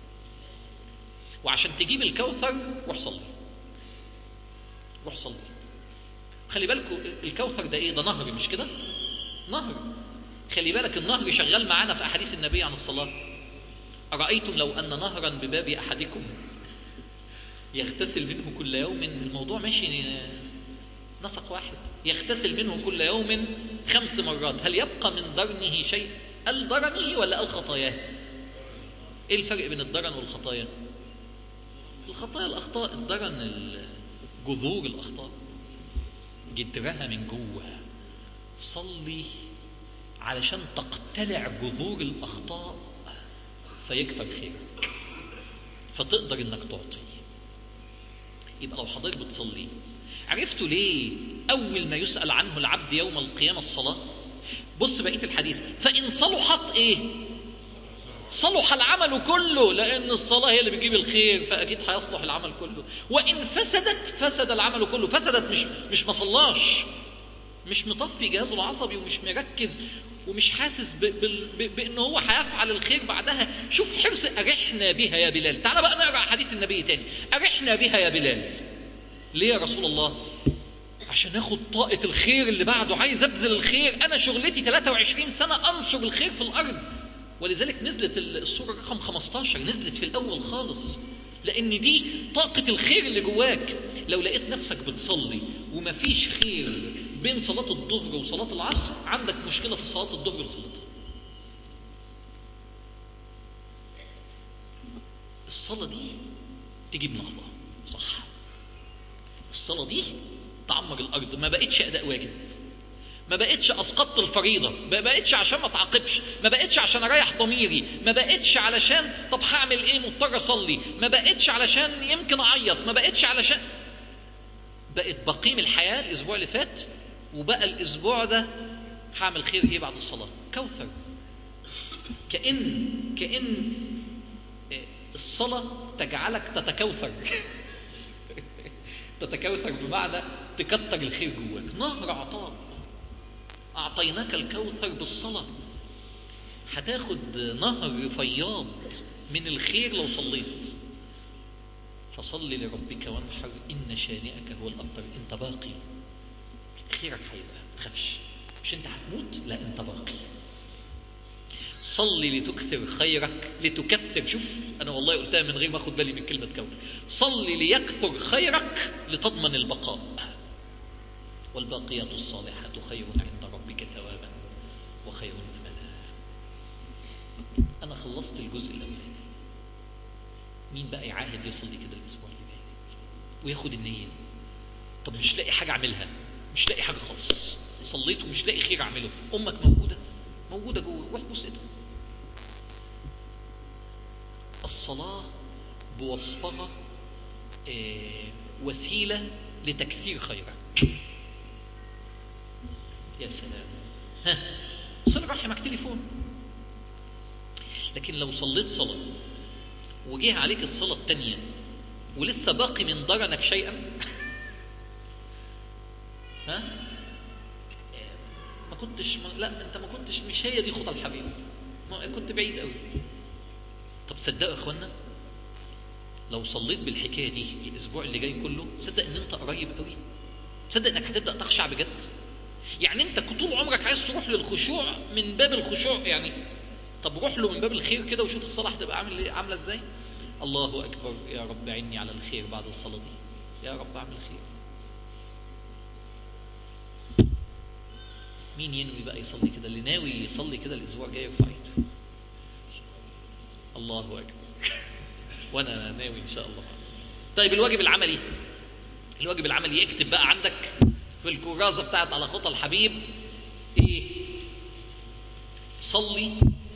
S1: وعشان تجيب الكوثر روح صلي روح صلي خلي بالكوا الكوثر ده ايه ده نهر مش كده نهر خلي بالك النهر شغال معانا في احاديث النبي عن الصلاه ارايتم لو ان نهرا بباب احدكم يغتسل منه كل يوم الموضوع ماشي نسق واحد يغتسل منه كل يوم خمس مرات هل يبقى من درنه شيء قال درنه ولا قال خطاياه ايه الفرق بين الدرن والخطايا الخطايا الاخطاء الدرن جذور الاخطاء جدرها من جوه صلي علشان تقتلع جذور الاخطاء فيكتر خيرك فتقدر انك تعطي يبقى لو حضرتك بتصلي عرفتوا ليه اول ما يسال عنه العبد يوم القيامه الصلاه بص بقيه الحديث فان صلحت ايه صلح العمل كله لان الصلاه هي اللي بتجيب الخير فاكيد هيصلح العمل كله وان فسدت فسد العمل كله فسدت مش مش ما صلاش مش مطفي جهازه العصبي ومش مركز ومش حاسس ب... ب... ب... بان هو هيفعل الخير بعدها شوف حرص ارحنا بها يا بلال تعال بقى نقرا حديث النبي تاني ارحنا بها يا بلال ليه يا رسول الله عشان اخد طاقة الخير اللي بعده عايز ابذل الخير انا شغلتي 23 سنة انشر الخير في الارض ولذلك نزلت السورة رقم 15 نزلت في الاول خالص لان دي طاقة الخير اللي جواك لو لقيت نفسك بتصلي ومفيش خير بين صلاة الظهر وصلاة العصر عندك مشكلة في صلاة الظهر وصلاتها الصلاة دي تجيب نهضة صح الصلاة دي تعمر الأرض ما بقتش أداء واجب ما بقتش أسقطت الفريضة ما بقتش عشان ما تعاقبش ما بقتش عشان أريح ضميري ما بقتش علشان طب هعمل إيه مضطر أصلي ما بقتش علشان يمكن أعيط ما بقتش علشان بقت بقيم الحياة الأسبوع اللي فات وبقى الأسبوع ده هعمل خير إيه بعد الصلاة كوثر كأن كأن الصلاة تجعلك تتكوثر تتكوثر بمعنى تكتر الخير جواك نهر عطاء أعطيناك الكوثر بالصلاة هتاخد نهر فياض من الخير لو صليت فصل لربك وانحر إن شانئك هو الأبتر أنت باقي خيرك هيبقى ما تخافش مش أنت هتموت لا أنت باقي صلي لتكثر خيرك لتكثر شوف انا والله قلتها من غير ما اخد بالي من كلمه كوثر صلي ليكثر خيرك لتضمن البقاء والباقيات الصالحات خير عند ربك ثوابا وخير املا انا خلصت الجزء الاولاني مين بقى يعاهد يصلي كده الاسبوع اللي جاي وياخد النيه طب مش لاقي حاجه اعملها مش لاقي حاجه خالص صليت ومش لاقي خير اعمله امك موجوده موجوده جوه روح بص ايدها الصلاه بوصفها آه وسيله لتكثير خيرك يا سلام ها صل رحمك تليفون لكن لو صليت صلاه وجه عليك الصلاه الثانيه ولسه باقي من درنك شيئا ها ما كنتش ما لا انت ما كنتش مش هي دي خطى الحبيب ما كنت بعيد قوي طب صدقوا يا اخوانا لو صليت بالحكايه دي الاسبوع اللي جاي كله صدق ان انت قريب قوي تصدق انك هتبدا تخشع بجد يعني انت طول عمرك عايز تروح للخشوع من باب الخشوع يعني طب روح له من باب الخير كده وشوف الصلاه هتبقى عامل ايه عامله ازاي الله اكبر يا رب عني على الخير بعد الصلاه دي يا رب اعمل خير مين ينوي بقى يصلي كده اللي ناوي يصلي كده الاسبوع الجاي يرفع ايده الله اكبر وانا ناوي ان شاء الله طيب الواجب العملي الواجب العملي اكتب بقى عندك في الكراسه بتاعت على خطى الحبيب ايه صلي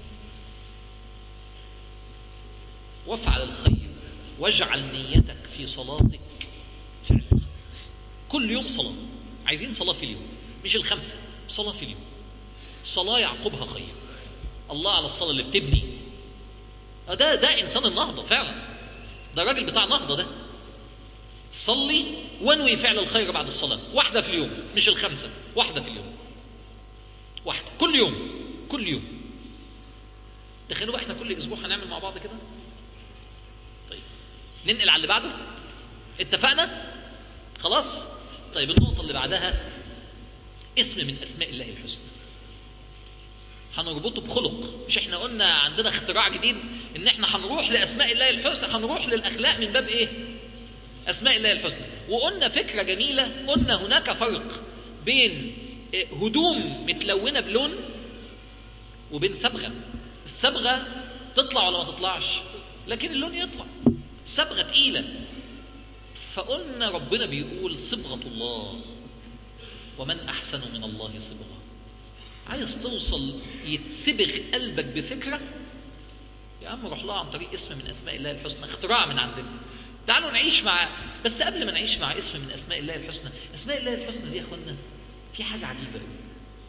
S1: وافعل الخير واجعل نيتك في صلاتك فعل الخير كل يوم صلاه عايزين صلاه في اليوم مش الخمسه صلاة في اليوم صلاة يعقبها خير الله على الصلاة اللي بتبني ده ده إنسان النهضة فعلا ده راجل بتاع نهضة ده صلي وانوي فعل الخير بعد الصلاة واحدة في اليوم مش الخمسة واحدة في اليوم واحدة كل يوم كل يوم تخيلوا بقى احنا كل اسبوع هنعمل مع بعض كده طيب ننقل على اللي بعده اتفقنا خلاص طيب النقطة اللي بعدها اسم من اسماء الله الحسنى هنربطه بخلق مش احنا قلنا عندنا اختراع جديد ان احنا هنروح لاسماء الله الحسنى هنروح للاخلاق من باب ايه اسماء الله الحسنى وقلنا فكره جميله قلنا هناك فرق بين هدوم متلونه بلون وبين صبغه الصبغه تطلع ولا ما تطلعش لكن اللون يطلع صبغه تقيله فقلنا ربنا بيقول صبغه الله ومن احسن من الله صبغه عايز توصل يتسبغ قلبك بفكره يا عم روح لها عن طريق اسم من اسماء الله الحسنى اختراع من عندنا تعالوا نعيش مع بس قبل ما نعيش مع اسم من اسماء الله الحسنى اسماء الله الحسنى دي يا اخوانا في حاجه عجيبه قوي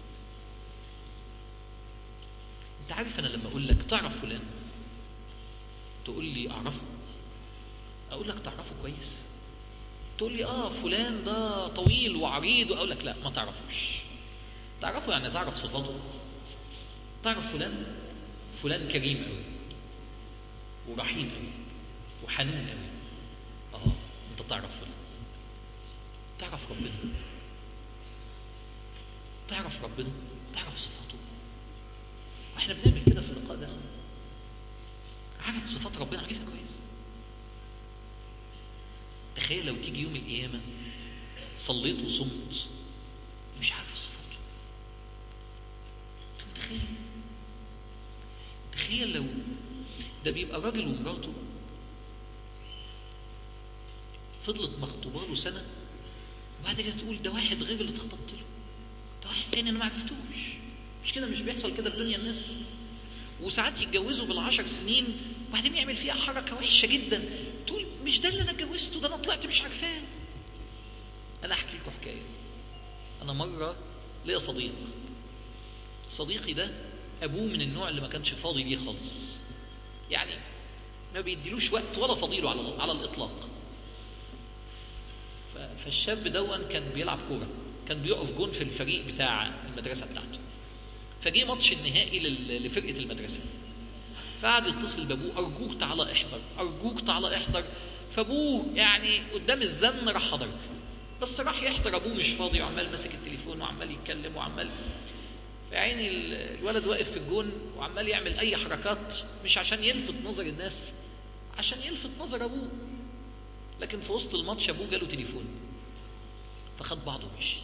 S1: انت عارف انا لما اقول لك تعرف فلان تقول لي اعرفه اقول لك تعرفه كويس تقول لي اه فلان ده طويل وعريض واقول لك لا ما تعرفوش تعرفه يعني تعرف صفاته تعرف فلان فلان كريم قوي ورحيم قوي وحنون قوي اه انت تعرف فلان تعرف ربنا تعرف ربنا تعرف صفاته واحنا بنعمل كده في اللقاء ده عارف صفات ربنا عارفها كويس تخيل لو تيجي يوم القيامة صليت وصمت مش عارف صفاته انت متخيل تخيل لو ده بيبقى راجل ومراته فضلت مخطوبه له سنه وبعد كده تقول ده واحد غير اللي اتخطبت له ده واحد تاني انا ما عرفتوش مش كده مش بيحصل كده في دنيا الناس وساعات يتجوزوا بالعشر سنين وبعدين يعمل فيها حركه وحشه جدا تقول مش ده اللي انا اتجوزته ده انا طلعت مش عارفاه انا احكي لكم حكايه انا مره ليا صديق صديقي ده ابوه من النوع اللي ما كانش فاضي ليه خالص يعني ما بيديلوش وقت ولا فضيله على على الاطلاق ف- فالشاب دون كان بيلعب كوره كان بيقف جون في الفريق بتاع المدرسه بتاعته فجه ماتش النهائي لل- لفرقه المدرسه فقعد يتصل بابوه ارجوك تعالى احضر ارجوك تعالى احضر فابوه يعني قدام الزن راح حضر بس راح يحضر ابوه مش فاضي وعمال ماسك التليفون وعمال يتكلم وعمال فيعني ال- الولد واقف في الجون وعمال يعمل اي حركات مش عشان يلفت نظر الناس عشان يلفت نظر ابوه لكن في وسط الماتش ابوه جاله تليفون فخد بعضه ومشي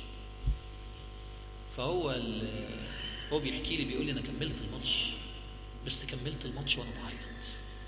S1: فهو ال- هو بيحكي لي بيقول لي انا كملت الماتش بس كملت الماتش وانا بعيط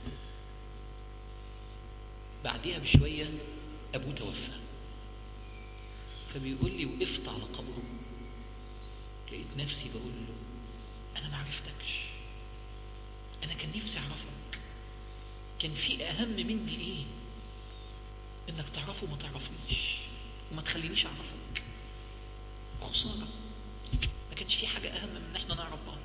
S1: بعديها بشويه ابوه توفى فبيقول لي وقفت على قبره لقيت نفسي بقول له انا ما عرفتكش انا كان نفسي اعرفك كان في اهم مني ايه انك تعرفه وما تعرفنيش وما تخلينيش اعرفك خساره ما كانش في حاجه اهم من ان احنا نعرف بعض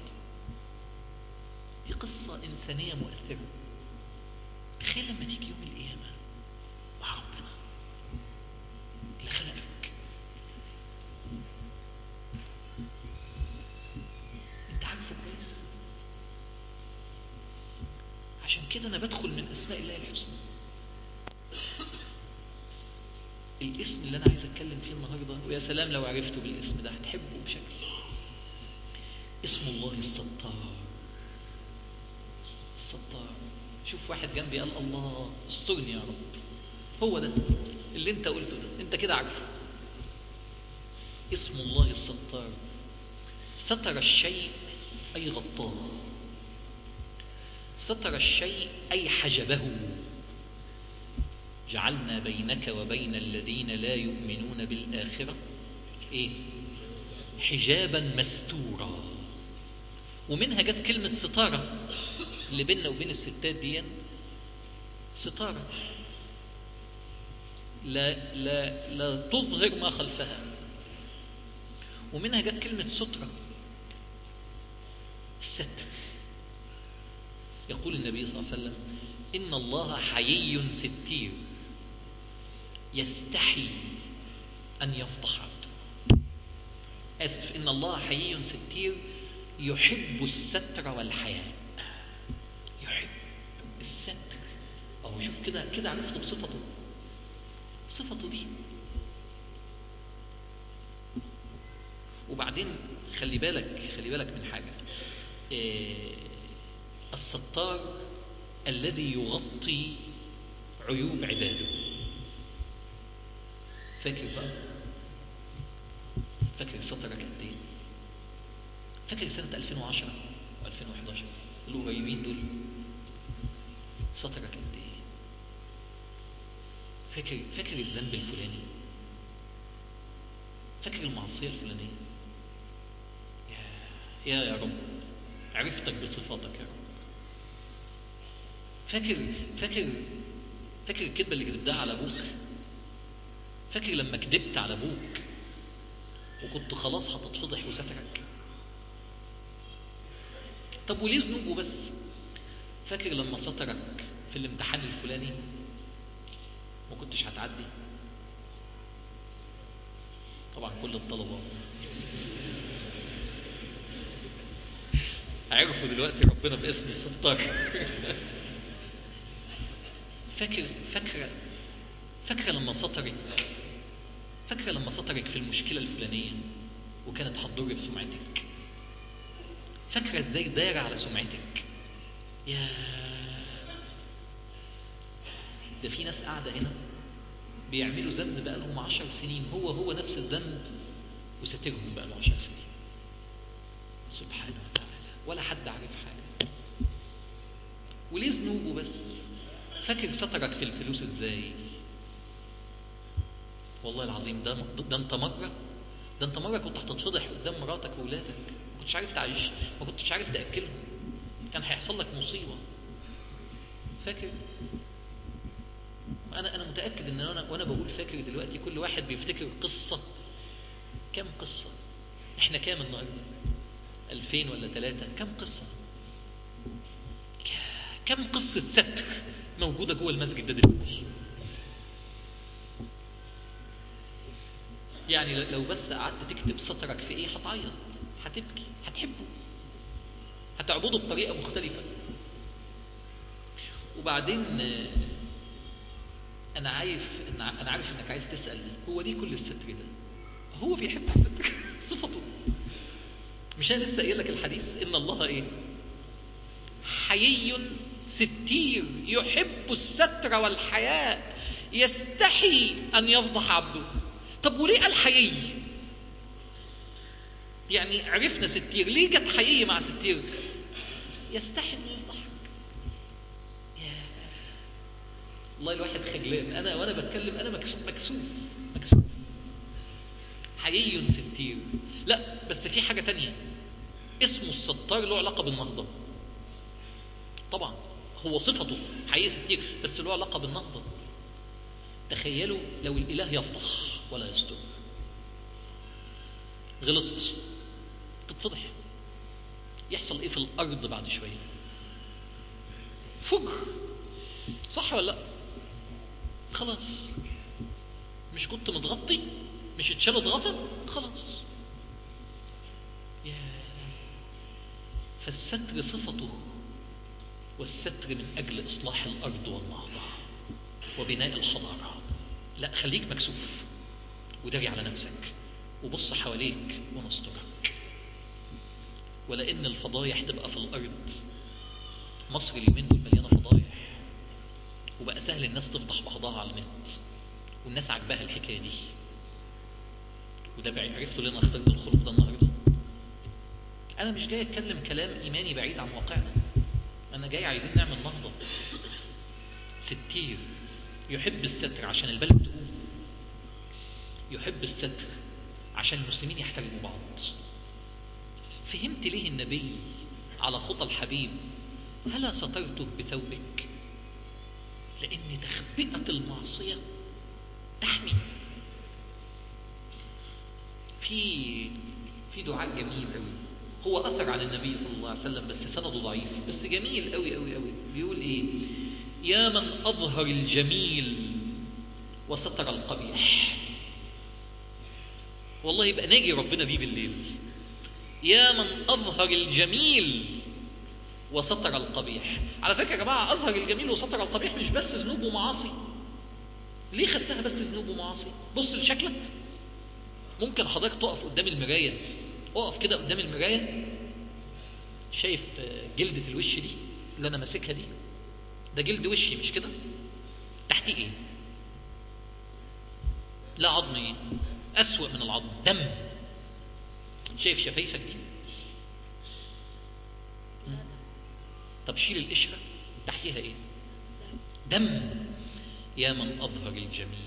S1: دي قصه انسانيه مؤثره تخيل لما تيجي يوم القيامه مع ربنا اللي خلقك انت عارفه كويس عشان كده انا بدخل من اسماء الله الحسنى الاسم اللي انا عايز اتكلم فيه النهارده ويا سلام لو عرفته بالاسم ده هتحبه بشكل اسم الله الستار الستار شوف واحد جنبي قال الله استرني يا رب هو ده اللي انت قلته ده انت كده عارفه اسم الله الستار ستر الشيء أي غطاه ستر الشيء أي حجبه جعلنا بينك وبين الذين لا يؤمنون بالآخرة إيه؟ حجابا مستورا ومنها جت كلمة ستارة اللي بيننا وبين الستات دي ستارة لا لا لا تظهر ما خلفها ومنها جت كلمة سترة الستر يقول النبي صلى الله عليه وسلم إن الله حيي ستير يستحي أن يفضح عبده آسف إن الله حيي ستير يحب الستر والحياء يحب الستر أهو شوف كده كده عرفت بصفته صفته دي وبعدين خلي بالك خلي بالك من حاجة إيه الستار الذي يغطي عيوب عباده فاكر بقى فاكر سترك قد ايه فاكر سنة 2010 و2011 القريبين دول سترك قد ايه فاكر فاكر الذنب الفلاني فاكر المعصية الفلانية يا يا يا رب عرفتك بصفاتك يا رب فاكر فاكر فاكر الكذبة اللي كذبتها على أبوك فاكر لما كذبت على أبوك وكنت خلاص هتتفضح وسترك طب وليه ذنوبه بس فاكر لما سترك في الامتحان الفلاني ما كنتش هتعدي طبعا كل الطلبة عرفوا دلوقتي ربنا باسم الستار فاكر فاكره فاكره لما سطرك فاكره لما سطرك في المشكله الفلانيه وكانت هتضر بسمعتك فاكره ازاي دايره على سمعتك يا ده في ناس قاعده هنا بيعملوا ذنب بقى لهم عشر سنين هو هو نفس الذنب وساترهم بقى له عشر سنين سبحانه وتعالى ولا حد عارف حاجه وليه ذنوبه بس فاكر سترك في الفلوس ازاي والله العظيم ده ده انت مره ده انت مره كنت هتتفضح قدام مراتك واولادك ما كنتش عارف تعيش ما كنتش عارف تاكلهم كان هيحصل لك مصيبه فاكر انا انا متاكد ان انا وانا بقول فاكر دلوقتي كل واحد بيفتكر قصه كم قصه احنا كام النهارده 2000 ولا ثلاثة كم قصة كم قصة ستر موجودة جوه المسجد ده دلوقتي يعني لو بس قعدت تكتب سترك في ايه هتعيط هتبكي هتحبه هتعبده بطريقة مختلفة وبعدين انا عارف ان انا عارف انك عايز تسال هو ليه كل الستر ده هو بيحب الستر صفته مش انا لسه قايل لك الحديث ان الله ايه حيي ستير يحب الستر والحياء يستحي ان يفضح عبده طب وليه قال حيي يعني عرفنا ستير ليه جت حيي مع ستير يستحي انه يفضحك يا والله الواحد خجلان انا وانا بتكلم انا مكسوف مكسوف مكسوف حيي ستير لا بس في حاجه تانية اسمه الستار له علاقه بالنهضه طبعا هو صفته حقيقي ستير بس له علاقه بالنهضه تخيلوا لو الاله يفضح ولا يستر غلط تتفضح يحصل ايه في الارض بعد شويه فجر صح ولا لا خلاص مش كنت متغطي مش اتشال غطا خلاص يا فالستر صفته والستر من أجل إصلاح الأرض والنهضة وبناء الحضارة لا خليك مكسوف وداري على نفسك وبص حواليك ونسترك ولأن الفضايح تبقى في الأرض مصر اليومين دول مليانة فضايح وبقى سهل الناس تفضح بعضها على النت والناس عاجباها الحكاية دي وده عرفتوا ليه انا اخترت الخلق ده النهارده انا مش جاي اتكلم كلام ايماني بعيد عن واقعنا انا جاي عايزين نعمل نهضه ستير يحب الستر عشان البلد تقوم يحب الستر عشان المسلمين يحترموا بعض فهمت ليه النبي على خطى الحبيب هلا سترته بثوبك لان تخبئه المعصيه تحمي في في دعاء جميل قوي هو اثر عن النبي صلى الله عليه وسلم بس سنده ضعيف بس جميل قوي قوي قوي بيقول ايه يا من اظهر الجميل وستر القبيح والله يبقى ناجي ربنا بيه بالليل يا من اظهر الجميل وستر القبيح على فكره يا جماعه اظهر الجميل وستر القبيح مش بس ذنوب ومعاصي ليه خدتها بس ذنوب ومعاصي بص لشكلك ممكن حضرتك تقف قدام المرايه اقف كده قدام المرايه شايف جلدة الوش دي اللي انا ماسكها دي ده جلد وشي مش كده تحتيه ايه لا عظم ايه اسوأ من العظم دم شايف شفايفك دي طب شيل القشره تحتيها ايه دم يا من اظهر الجميل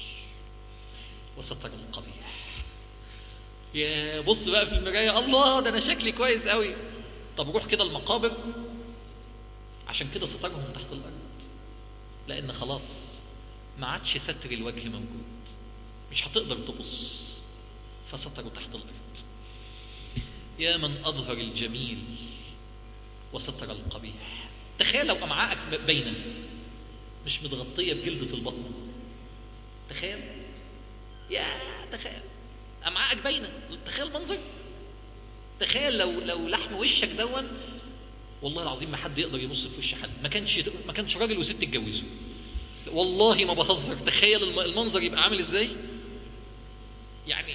S1: وستر القبيح يا بص بقى في المرايه الله ده انا شكلي كويس قوي طب روح كده المقابر عشان كده سترهم تحت الارض لان خلاص ما عادش ستر الوجه موجود مش هتقدر تبص فستروا تحت الارض يا من اظهر الجميل وستر القبيح تخيل لو امعائك باينه مش متغطيه بجلده البطن تخيل يا تخيل امعائك باينه تخيل المنظر تخيل لو لو لحم وشك دون والله العظيم ما حد يقدر يبص في وش حد ما كانش ما كانش راجل وست اتجوزوا والله ما بهزر تخيل الم- المنظر يبقى عامل ازاي يعني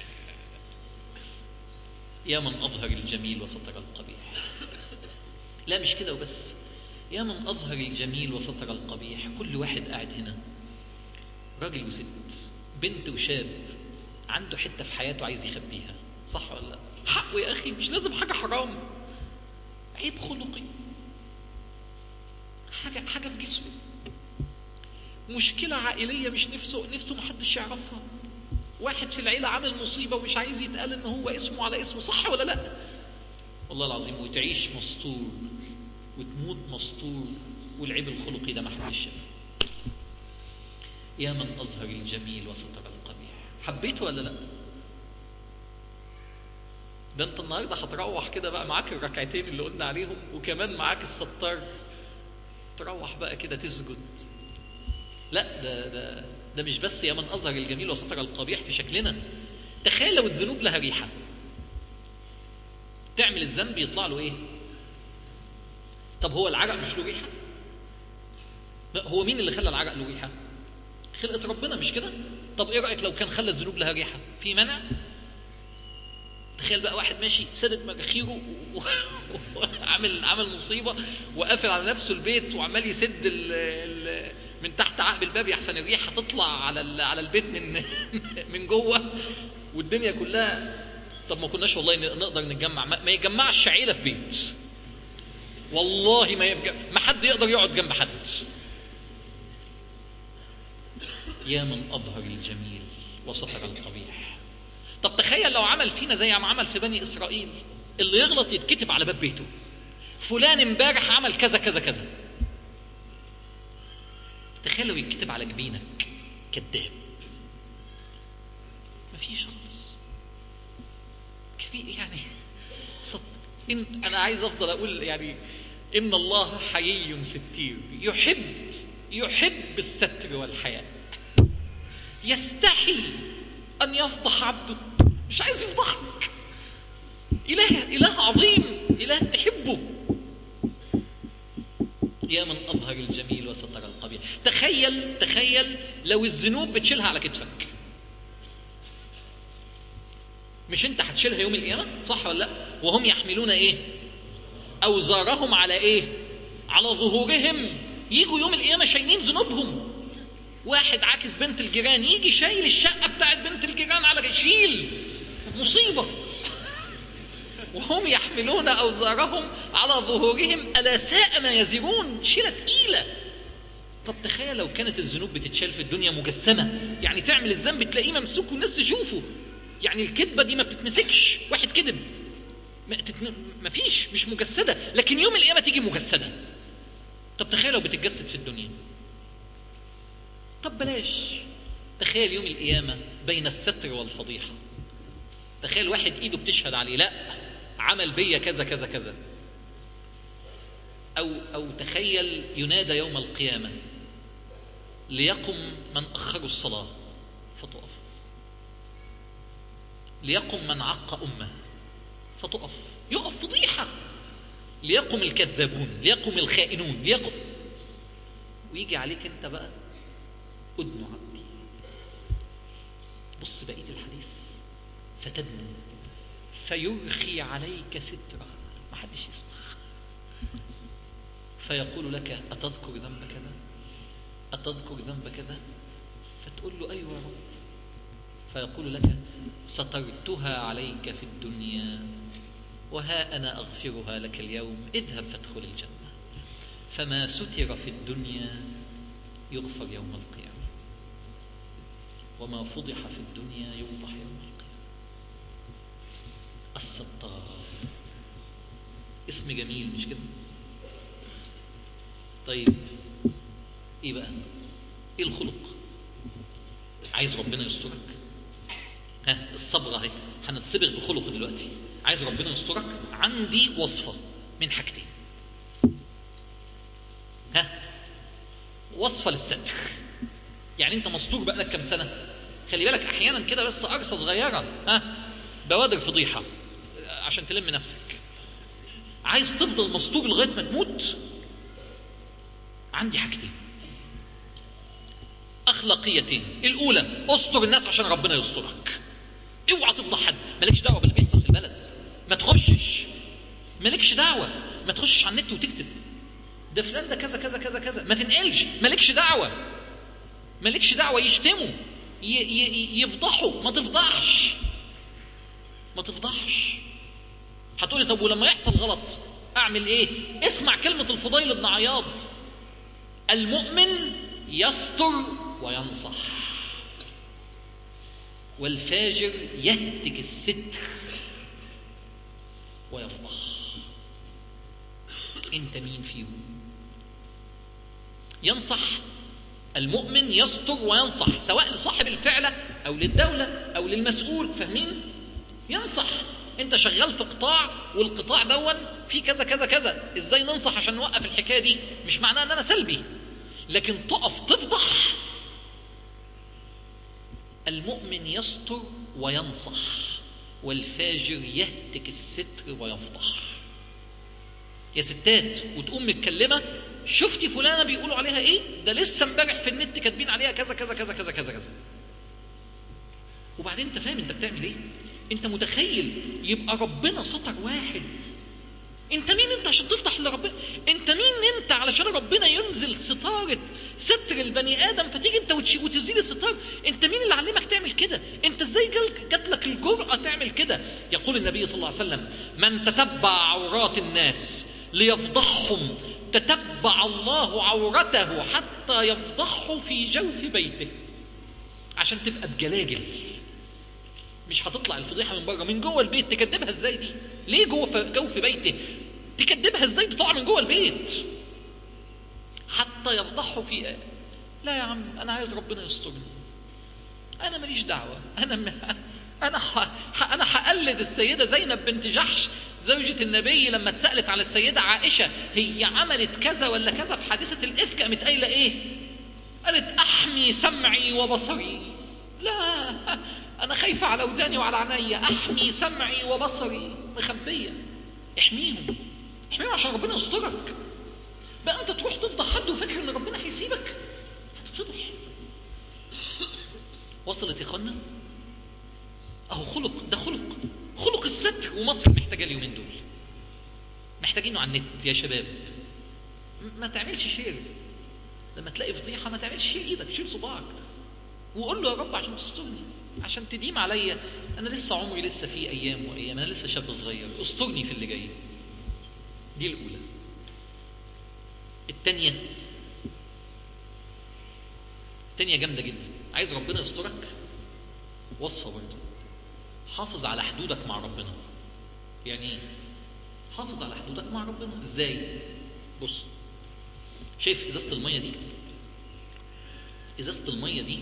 S1: يا من اظهر الجميل وستر القبيح لا مش كده وبس يا من اظهر الجميل وستر القبيح كل واحد قاعد هنا راجل وست بنت وشاب عنده حته في حياته عايز يخبيها صح ولا لا حقه يا اخي مش لازم حاجه حرام عيب خلقي حاجه حاجه في جسمه مشكله عائليه مش نفسه نفسه محدش يعرفها واحد في العيله عامل مصيبه ومش عايز يتقال ان هو اسمه على اسمه صح ولا لا والله العظيم وتعيش مستور وتموت مستور والعيب الخلقي ده ما حدش شافه يا من أظهر الجميل وستر القبيح حبيته ولا لا ده انت النهارده هتروح كده بقى معاك الركعتين اللي قلنا عليهم وكمان معاك الستار تروح بقى كده تسجد لا ده ده ده مش بس يا من اظهر الجميل وستر القبيح في شكلنا تخيل لو الذنوب لها ريحه تعمل الذنب يطلع له ايه طب هو العرق مش له ريحه لا هو مين اللي خلى العرق له ريحه خلقه ربنا مش كده طب ايه رايك لو كان خلى الذنوب لها ريحه في منع تخيل بقى واحد ماشي سدد مجاخيره وعامل عامل مصيبه وقافل على نفسه البيت وعمال يسد ال ال من تحت عقب الباب يحسن الريحه تطلع على ال- على البيت من من جوه والدنيا كلها طب ما كناش والله ن- نقدر نتجمع ما ما يجمعش عيله في بيت والله ما يبقى ما حد يقدر يقعد جنب حد يا من اظهر الجميل وستر القبيح طب تخيل لو عمل فينا زي ما عمل في بني اسرائيل اللي يغلط يتكتب على باب بيته فلان امبارح عمل كذا كذا كذا تخيل لو يتكتب على جبينك كذاب مفيش خالص كري- يعني صد... إن أنا عايز أفضل أقول يعني إن الله حيي ستير يحب يحب الستر والحياء يستحي أن يفضح عبده مش عايز يفضحك إله إله عظيم إله تحبه يا من أظهر الجميل وستر القبيح تخيل تخيل لو الذنوب بتشيلها على كتفك مش انت هتشيلها يوم القيامة صح ولا لا وهم يحملون ايه أوزارهم على ايه على ظهورهم يجوا يوم القيامة شايلين ذنوبهم واحد عاكس بنت الجيران يجي شايل الشقة بتاعت بنت الجيران على شيل مصيبة وهم يحملون أوزارهم على ظهورهم ألا ساء ما يزرون شيلة تقيلة طب تخيل لو كانت الذنوب بتتشال في الدنيا مجسمة يعني تعمل الذنب تلاقيه ممسوك والناس تشوفه يعني الكذبة دي ما بتتمسكش واحد كذب ما, تتم... ما فيش مش مجسدة لكن يوم القيامة تيجي مجسدة طب تخيل لو بتتجسد في الدنيا طب بلاش تخيل يوم القيامة بين الستر والفضيحة تخيل واحد ايده بتشهد عليه لا عمل بيا كذا كذا كذا او او تخيل ينادى يوم القيامه ليقم من اخروا الصلاه فتقف ليقم من عق امه فتقف يقف فضيحه ليقم الكذابون ليقم الخائنون ليقم ويجي عليك انت بقى ادن عبدي بص بقيه الحديث فتدنو فيرخي عليك سترة ما حدش يسمع فيقول لك أتذكر ذنب كذا أتذكر ذنب كذا فتقول له أيوة يا رب فيقول لك سترتها عليك في الدنيا وها أنا أغفرها لك اليوم اذهب فادخل الجنة فما ستر في الدنيا يغفر يوم القيامة وما فضح في الدنيا يوضح يوم القيامة الستار اسم جميل مش كده طيب ايه بقى ايه الخلق عايز ربنا يسترك ها الصبغه اهي هنتصبغ بخلق دلوقتي عايز ربنا يسترك عندي وصفه من حاجتين ها وصفه للستر يعني انت مستور بقالك كام سنه خلي بالك احيانا كده بس قرصه صغيره ها بوادر فضيحه عشان تلم نفسك عايز تفضل مستور لغايه ما تموت عندي حاجتين اخلاقيتين الاولى استر الناس عشان ربنا يسترك اوعى تفضح حد مالكش دعوه باللي بيحصل في البلد ما تخشش مالكش دعوه ما تخشش على النت وتكتب ده فلان ده كذا كذا كذا كذا ما تنقلش مالكش دعوه مالكش دعوه يشتموا ي- ي- يفضحوا ما تفضحش ما تفضحش هتقولي طب ولما يحصل غلط اعمل ايه اسمع كلمه الفضيل بن عياض المؤمن يستر وينصح والفاجر يهتك الستر ويفضح انت مين فيهم ينصح المؤمن يستر وينصح سواء لصاحب الفعلة أو للدولة أو للمسؤول فاهمين؟ ينصح أنت شغال في قطاع والقطاع دون في كذا كذا كذا إزاي ننصح عشان نوقف الحكاية دي مش معناه أن أنا سلبي لكن تقف تفضح المؤمن يستر وينصح والفاجر يهتك الستر ويفضح يا ستات وتقوم متكلمه شفتي فلانه بيقولوا عليها ايه ده لسه امبارح في النت كاتبين عليها كذا كذا كذا كذا كذا كذا وبعدين انت فاهم انت بتعمل ايه انت متخيل يبقى ربنا سطر واحد انت مين انت عشان تفتح لربنا انت مين انت علشان ربنا ينزل ستارة ستر البني ادم فتيجي انت وتشي وتزيل الستار انت مين اللي علمك تعمل كده انت ازاي جال- جات لك الجرأة تعمل كده يقول النبي صلى الله عليه وسلم من تتبع عورات الناس ليفضحهم تتبع الله عورته حتى يفضحه في جوف بيته عشان تبقى بجلاجل مش هتطلع الفضيحه من بره من جوه البيت تكدبها ازاي دي ليه جوه في جو في بيته تكدبها ازاي تطلع من جوه البيت حتى يفضحوا في لا يا عم انا عايز ربنا يسترني انا ماليش دعوه انا م... انا ح... ح- انا هقلد السيده زينب بنت جحش زوجة النبي لما اتسألت على السيدة عائشة هي عملت كذا ولا كذا في حادثة الإفك قامت قايلة إيه؟ قالت أحمي سمعي وبصري لا أنا خايفة على وداني وعلى عينيا أحمي سمعي وبصري مخبية احميهم احميهم عشان ربنا يسترك بقى أنت تروح تفضح حد وفاكر إن ربنا هيسيبك هتتفضح وصلت يا اخوانا اهو خلق ده خلق خلق الستر ومصر محتاجه اليومين دول محتاجينه على النت يا شباب م- ما تعملش شير لما تلاقي فضيحه ما تعملش شيل ايدك شيل صباعك وقول له يا رب عشان تسترني عشان تديم عليا انا لسه عمري لسه فيه ايام وايام انا لسه شاب صغير استرني في اللي جاي دي الاولى الثانيه الثانيه جامده جدا عايز ربنا يسترك وصفه برضه حافظ على حدودك مع ربنا يعني ايه حافظ على حدودك مع ربنا ازاي بص شايف ازازه الميه دي ازازه الميه دي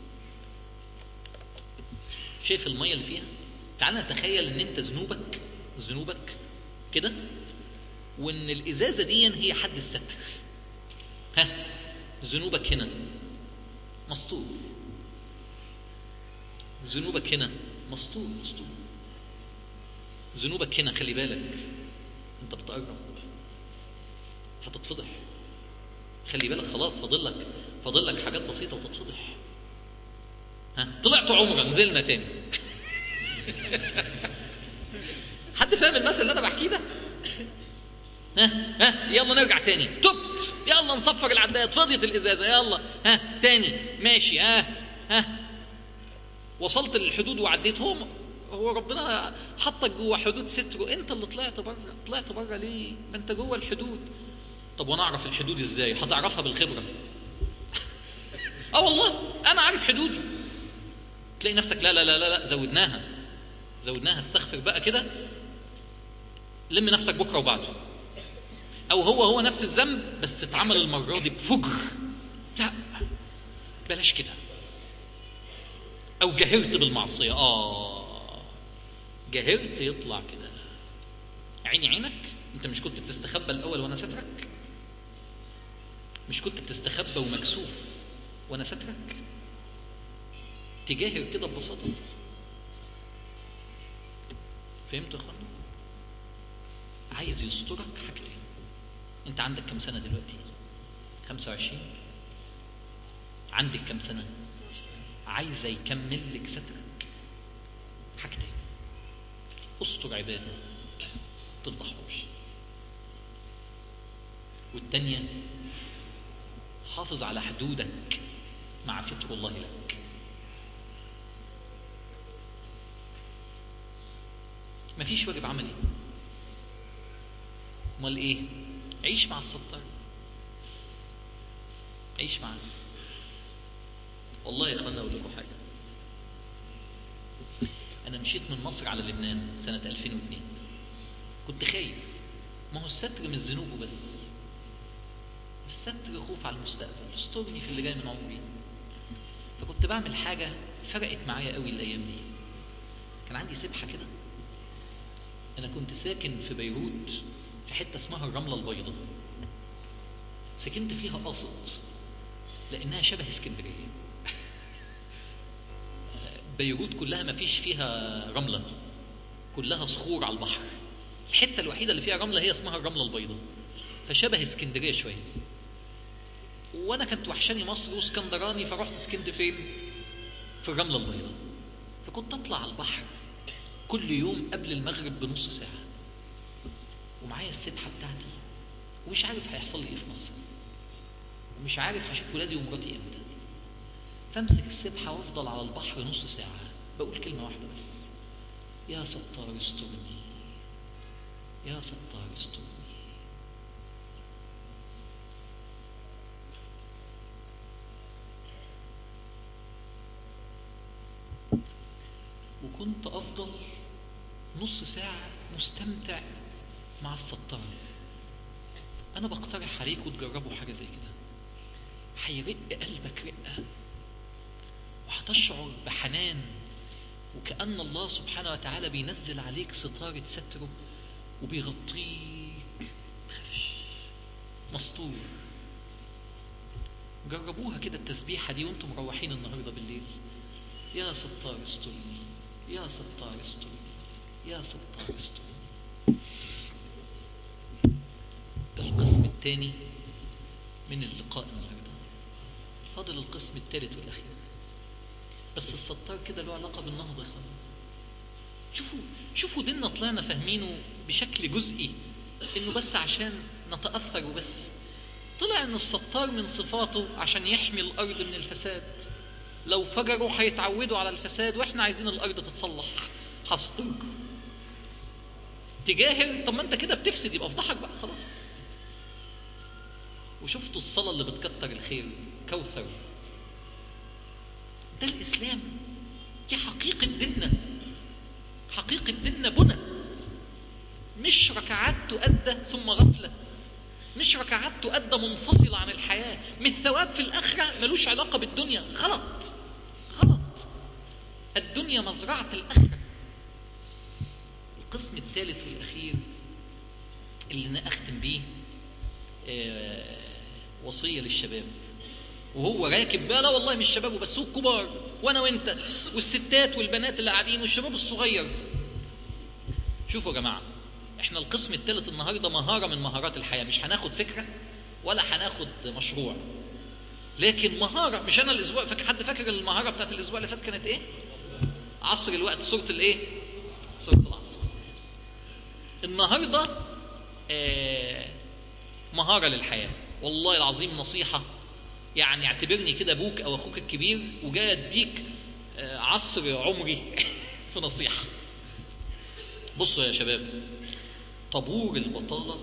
S1: شايف الميه اللي فيها تعال نتخيل ان انت ذنوبك ذنوبك كده وان الازازه دي هي حد الستر ها ذنوبك هنا مسطور ذنوبك هنا مسطور مسطور ذنوبك هنا خلي بالك انت بتقرب هتتفضح خلي بالك خلاص فاضل لك فاضل لك حاجات بسيطه وتتفضح ها طلعت عمره نزلنا تاني حد فاهم المثل اللي انا بحكيه ده ها ها يلا نرجع تاني تبت يلا نصفر العداد فضيت الازازه يلا ها تاني ماشي ها ها وصلت للحدود وعديت هو هو ربنا حطك جوه حدود ستره انت اللي طلعت بره طلعت بره ليه ما انت جوه الحدود طب وانا اعرف الحدود ازاي هتعرفها بالخبره اه والله انا عارف حدودي تلاقي نفسك لا لا لا لا, لا زودناها زودناها استغفر بقى كده لم نفسك بكره وبعده او هو هو نفس الذنب بس اتعمل المره دي بفجر لا بلاش كده او جهرت بالمعصيه اه جهرت يطلع كده عيني عينك انت مش كنت بتستخبى الاول وانا سترك مش كنت بتستخبى ومكسوف وانا سترك تجاهر كده ببساطه فهمتوا يا اخوانا عايز يسترك حاجتين انت عندك كم سنه دلوقتي 25 عندك كم سنه عايزه يكمل لك سترك حاجتين استر عباده تفضحوش والتانية حافظ على حدودك مع ستر الله لك مفيش واجب عملي امال ايه عيش مع الستار عيش معاه والله يا اخوانا اقول لكم حاجه انا مشيت من مصر على لبنان سنه 2002 كنت خايف ما هو الستر مش ذنوبه بس الستر خوف على المستقبل استرني في اللي جاي من عمري فكنت بعمل حاجه فرقت معايا قوي الايام دي كان عندي سبحه كده انا كنت ساكن في بيروت في حته اسمها الرمله البيضاء سكنت فيها قاصد لانها شبه اسكندريه بيروت كلها ما فيش فيها رمله كلها صخور على البحر الحته الوحيده اللي فيها رمله هي اسمها الرمله البيضاء فشبه اسكندريه شويه وانا كانت وحشاني مصر واسكندراني فرحت سكنت فين في الرمله البيضاء فكنت اطلع على البحر كل يوم قبل المغرب بنص ساعه ومعايا السبحه بتاعتي ومش عارف هيحصل لي ايه في مصر ومش عارف هشوف ولادي ومراتي امتى فامسك السبحه وافضل على البحر نص ساعه بقول كلمه واحده بس يا ستار استرني يا ستار استرني وكنت افضل نص ساعه مستمتع مع الستار انا بقترح عليكم تجربوا حاجه زي كده هيرق قلبك رقه وهتشعر بحنان وكأن الله سبحانه وتعالى بينزل عليك ستارة ستره وبيغطيك تخافش مستور جربوها كده التسبيحة دي وانتم مروحين النهاردة بالليل يا ستار استرني يا ستار استرني يا ستار استرني ده القسم الثاني من اللقاء النهارده فاضل القسم الثالث والاخير بس الستار كده له علاقه بالنهضه يا اخوانا شوفوا شوفوا ديننا طلعنا فاهمينه بشكل جزئي انه بس عشان نتاثر وبس طلع ان الستار من صفاته عشان يحمي الارض من الفساد لو فجروا هيتعودوا على الفساد واحنا عايزين الارض تتصلح هسترك تجاهر طب ما انت كده بتفسد يبقى افضحك بقى خلاص وشفتوا الصلاه اللي بتكتر الخير كوثر ده الاسلام دي حقيقه ديننا حقيقه ديننا بنى مش ركعات تؤدى ثم غفله مش ركعات تؤدى منفصلة عن الحياة مش ثواب في الآخرة ملوش علاقة بالدنيا غلط غلط الدنيا مزرعة الآخرة القسم الثالث والأخير اللي أنا أختم بيه آه وصية للشباب وهو راكب بقى لا والله مش شباب وبس هو الكبار وانا وانت والستات والبنات اللي قاعدين والشباب الصغير شوفوا يا جماعه احنا القسم الثالث النهارده مهاره من مهارات الحياه مش هناخد فكره ولا هناخد مشروع لكن مهاره مش انا الاسبوع فاكر حد فاكر المهاره بتاعت الاسبوع اللي فات كانت ايه عصر الوقت سوره الايه سوره العصر النهارده آه مهاره للحياه والله العظيم نصيحه يعني اعتبرني كده ابوك او اخوك الكبير وجاي اديك آه عصر عمري في نصيحه بصوا يا شباب طابور البطالة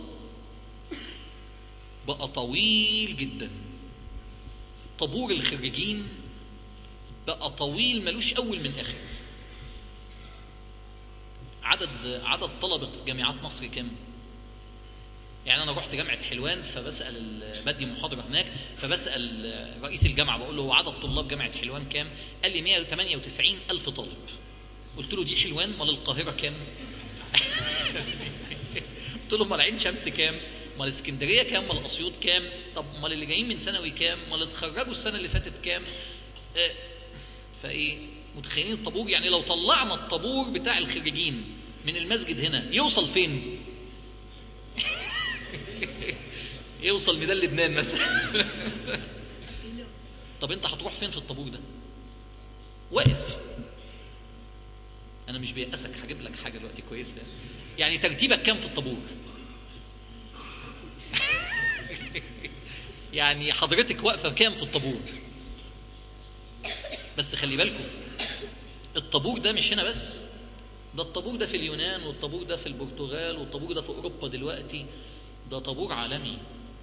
S1: بقى طويل جدا طابور الخريجين بقى طويل ملوش أول من آخر عدد عدد طلبة جامعات مصر كام؟ يعني أنا رحت جامعة حلوان فبسأل بدي محاضرة هناك فبسأل رئيس الجامعة بقول له هو عدد طلاب جامعة حلوان كام؟ قال لي 198 ألف طالب قلت له دي حلوان امال القاهرة كام؟ قلت له امال عين شمس كام؟ امال اسكندريه كام؟ امال اسيوط كام؟ طب امال اللي جايين من ثانوي كام؟ امال اللي اتخرجوا السنه اللي فاتت كام؟ آه فايه متخيلين الطابور يعني لو طلعنا الطابور بتاع الخريجين من المسجد هنا يوصل فين؟ يوصل ميدان لبنان مثلا طب انت هتروح فين في الطابور ده واقف انا مش بيأسك هجيب لك حاجه دلوقتي كويسه يعني ترتيبك كام في الطابور يعني حضرتك واقفه كام في الطابور بس خلي بالكم الطابور ده مش هنا بس ده الطابور ده في اليونان والطابور ده في البرتغال والطابور ده في اوروبا دلوقتي ده طابور عالمي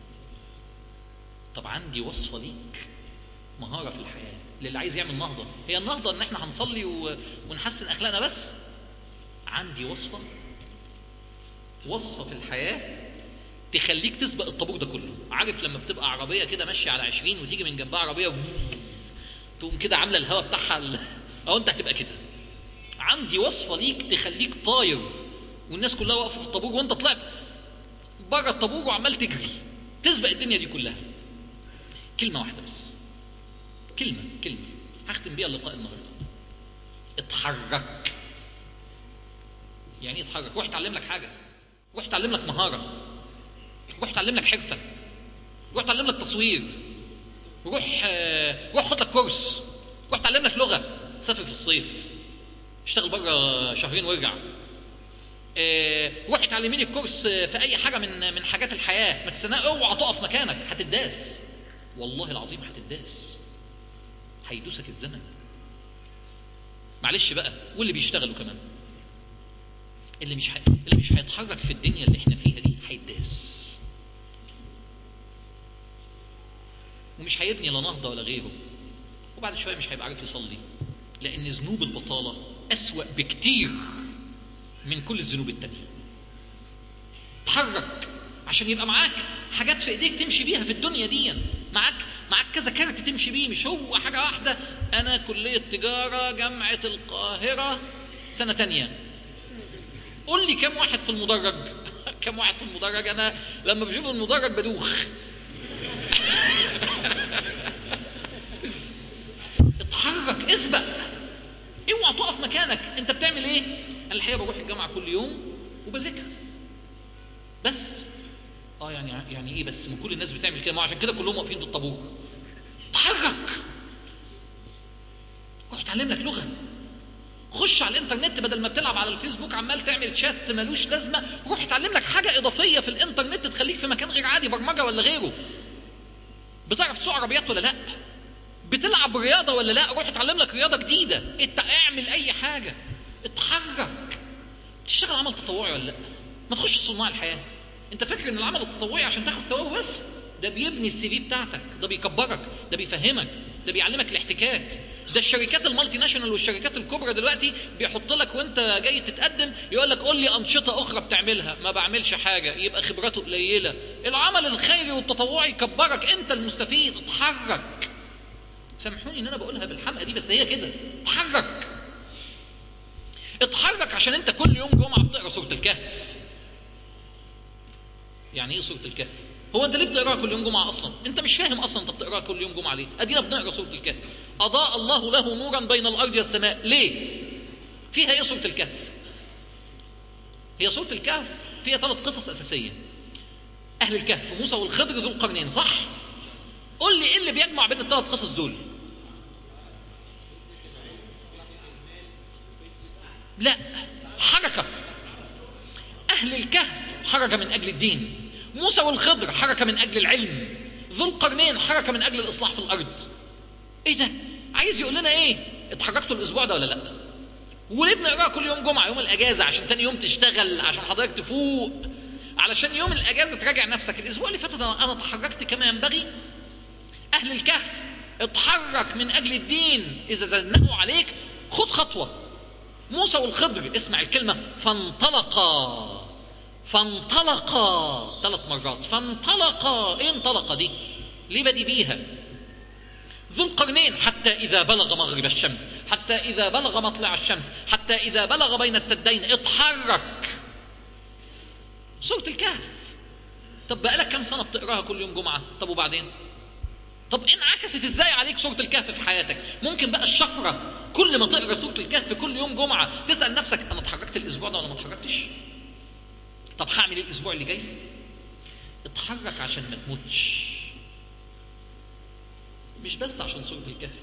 S1: طب عندي وصفه ليك مهاره في الحياه للي عايز يعمل نهضه هي النهضه ان احنا هنصلي و... ونحسن اخلاقنا بس عندي وصفه وصفه في الحياه تخليك تسبق الطابور ده كله عارف لما بتبقى عربيه كده ماشيه على 20 وتيجي من جنبها عربيه تقوم كده عامله الهواء بتاعها ال... او انت هتبقى كده عندي وصفه ليك تخليك طاير والناس كلها واقفه في الطابور وانت طلعت بره الطابور وعمال تجري تسبق الدنيا دي كلها كلمه واحده بس كلمه كلمه هختم بيها اللقاء النهارده اتحرك يعني ايه اتحرك روح اتعلم لك حاجه روح اتعلم لك مهاره روح اتعلم لك حرفه روح اتعلم لك تصوير روح روح خد لك كورس روح اتعلم لك لغه سافر في الصيف اشتغل بره شهرين وارجع اه روح اتعلمي لي الكورس في اي حاجه من من حاجات الحياه ما تستنى اوعى تقف مكانك هتداس والله العظيم هتداس هيدوسك الزمن معلش بقى واللي بيشتغلوا كمان اللي مش ح... اللي مش هيتحرك في الدنيا اللي احنا فيها دي هيداس ومش هيبني لا نهضه ولا غيره وبعد شويه مش هيبقى عارف يصلي لان ذنوب البطاله اسوا بكتير من كل الذنوب التانيه اتحرك عشان يبقى معاك حاجات في ايديك تمشي بيها في الدنيا دي معاك معاك كذا كارت تمشي بيه مش هو حاجه واحده انا كليه تجاره جامعه القاهره سنه تانية قول لي كم واحد في المدرج كم واحد في المدرج انا لما بشوف المدرج بدوخ اتحرك اسبق اوعى تقف مكانك انت بتعمل ايه انا الحقيقه بروح الجامعه كل يوم وبذاكر بس اه يعني يعني ايه بس من كل الناس بتعمل كده ما عشان كده كلهم واقفين في الطابور اتحرك روح اتعلم لك لغه خش على الانترنت بدل ما بتلعب على الفيسبوك عمال تعمل شات ملوش لازمه روح اتعلم لك حاجه اضافيه في الانترنت تخليك في مكان غير عادي برمجه ولا غيره بتعرف تسوق عربيات ولا لا بتلعب رياضه ولا لا روح اتعلم لك رياضه جديده انت اعمل اي حاجه اتحرك تشتغل عمل تطوعي ولا لا ما تخش صناع الحياه انت فاكر ان العمل التطوعي عشان تاخد ثوابه بس ده بيبني السي في بتاعتك ده بيكبرك ده بيفهمك ده بيعلمك الاحتكاك ده الشركات المالتي ناشونال والشركات الكبرى دلوقتي بيحط لك وانت جاي تتقدم يقول لك قول لي انشطه اخرى بتعملها ما بعملش حاجه يبقى خبراته قليله العمل الخيري والتطوعي يكبرك انت المستفيد اتحرك سامحوني ان انا بقولها بالحمقى دي بس هي كده اتحرك اتحرك عشان انت كل يوم جمعه بتقرا سوره الكهف يعني ايه سوره الكهف هو انت ليه بتقراها كل يوم جمعه اصلا انت مش فاهم اصلا انت بتقراها كل يوم جمعه ليه ادينا بنقرا سوره الكهف اضاء الله له نورا بين الارض والسماء ليه فيها ايه سوره الكهف هي سوره الكهف فيها ثلاث قصص اساسيه اهل الكهف موسى والخضر ذو القرنين صح قول لي ايه اللي بيجمع بين الثلاث قصص دول لا حركه اهل الكهف حركه من اجل الدين موسى والخضر حركه من اجل العلم ذو القرنين حركه من اجل الاصلاح في الارض ايه ده عايز يقول لنا ايه اتحركتوا الاسبوع ده ولا لا وليه بنقراها كل يوم جمعه يوم الاجازه عشان تاني يوم تشتغل عشان حضرتك تفوق علشان يوم الاجازه تراجع نفسك الاسبوع اللي فات انا اتحركت كما ينبغي اهل الكهف اتحرك من اجل الدين اذا زنقوا عليك خد خطوه موسى والخضر اسمع الكلمه فانطلقا فانطلقا ثلاث مرات فانطلقا ايه انطلقا دي ليه بدي بيها ذو القرنين حتى إذا بلغ مغرب الشمس حتى إذا بلغ مطلع الشمس حتى إذا بلغ بين السدين اتحرك سورة الكهف طب بقالك كم سنة بتقراها كل يوم جمعة طب وبعدين طب انعكست ازاي عليك سورة الكهف في حياتك ممكن بقى الشفرة كل ما تقرا سورة الكهف كل يوم جمعة تسأل نفسك أنا اتحركت الأسبوع ده ولا ما اتحركتش طب هعمل ايه الأسبوع اللي جاي اتحرك عشان ما تموتش مش بس عشان سورة الكهف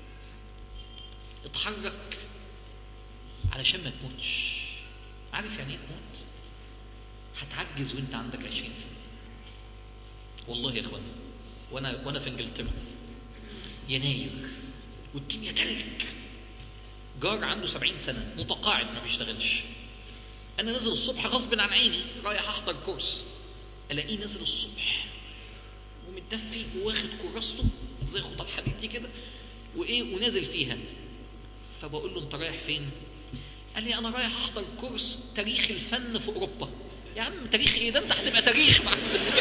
S1: اتحرك علشان ما تموتش عارف يعني ايه تموت هتعجز وانت عندك 20 سنه والله يا اخوان وانا وانا في انجلترا يناير والدنيا تلج جار عنده 70 سنه متقاعد ما بيشتغلش انا نازل الصبح غصب عن عيني رايح احضر كورس الاقيه نازل الصبح ومتدفي وواخد كراسته زي خطى الحبيب دي كده وايه ونازل فيها فبقول له انت رايح فين قال لي انا رايح احضر كورس تاريخ الفن في اوروبا يا عم تاريخ ايه ده انت هتبقى تاريخ بعد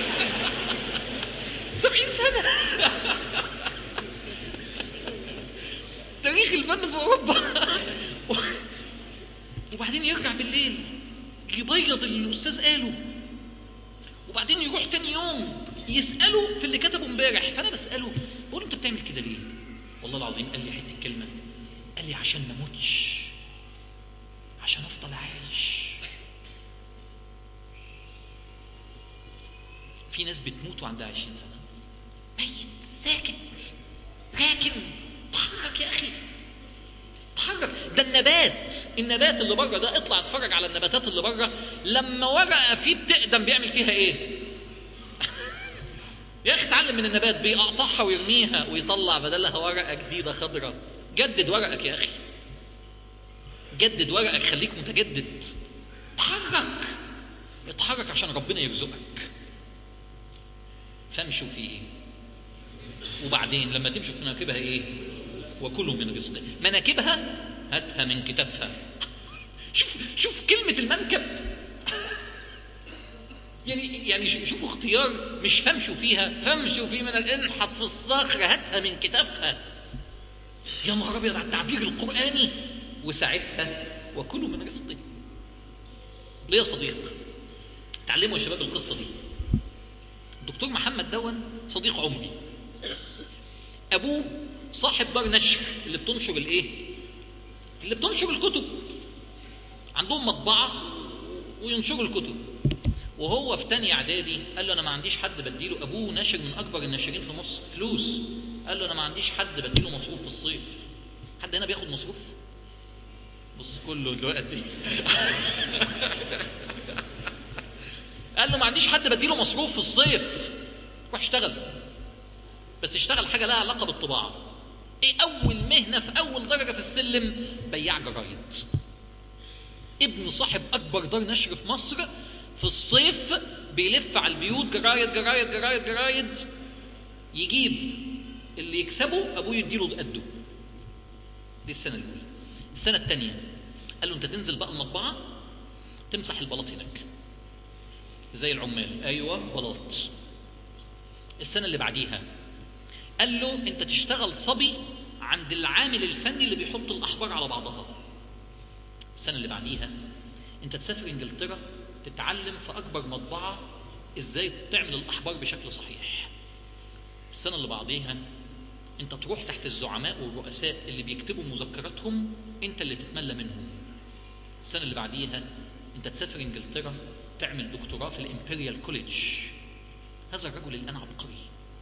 S1: 70 سنه تاريخ الفن في اوروبا وبعدين يرجع بالليل يبيض اللي الاستاذ قاله وبعدين يروح تاني يوم يساله في اللي كتبه امبارح فانا بساله بقول له انت بتعمل كده ليه والله العظيم قال لي حته كلمه قال لي عشان ما اموتش عشان افضل عايش في ناس بتموت وعندها 20 سنه ميت ساكت راكن اتحرك يا اخي اتحرك ده النبات النبات اللي بره ده اطلع اتفرج على النباتات اللي بره لما ورقه فيه بتقدم بيعمل فيها ايه يا اخي اتعلم من النبات بيقطعها ويرميها ويطلع بدلها ورقه جديده خضراء جدد ورقك يا اخي جدد ورقك خليك متجدد اتحرك اتحرك عشان ربنا يرزقك فامشوا في ايه وبعدين لما تمشوا في مناكبها ايه وكلوا من رزقه مناكبها هاتها من كتافها شوف شوف كلمة المنكب يعني يعني شوفوا اختيار مش فامشوا فيها فامشوا في من الانحط في الصخر هاتها من كتافها يا نهار ابيض على التعبير القرآني وساعتها وكلوا من رزقه ليه يا صديق تعلموا يا شباب القصة دي الدكتور محمد دون صديق عمري ابوه صاحب دار نشر اللي بتنشر الايه اللي بتنشر الكتب عندهم مطبعه وينشروا الكتب وهو في تانية اعدادي قال له انا ما عنديش حد بديله ابوه ناشر من اكبر الناشرين في مصر فلوس قال له انا ما عنديش حد بديله مصروف في الصيف حد هنا بياخد مصروف بص كله دلوقتي قال له ما عنديش حد بديله مصروف في الصيف روح اشتغل بس اشتغل حاجه لها علاقه بالطباعه ايه اول مهنه في اول درجه في السلم بياع جرايد ابن صاحب اكبر دار نشر في مصر في الصيف بيلف على البيوت جرايد جرايد جرايد جرايد يجيب اللي يكسبه ابوه يديله قده دي السنه الاولى السنه الثانيه قال له انت تنزل بقى المطبعه تمسح البلاط هناك زي العمال ايوه بلاط السنه اللي بعديها قال له انت تشتغل صبي عند العامل الفني اللي بيحط الاحبار على بعضها السنه اللي بعديها انت تسافر انجلترا تتعلم في اكبر مطبعه ازاي تعمل الاحبار بشكل صحيح السنه اللي بعديها انت تروح تحت الزعماء والرؤساء اللي بيكتبوا مذكراتهم انت اللي تتملى منهم السنه اللي بعديها انت تسافر انجلترا تعمل دكتوراه في الامبريال كوليدج هذا الرجل الان عبقري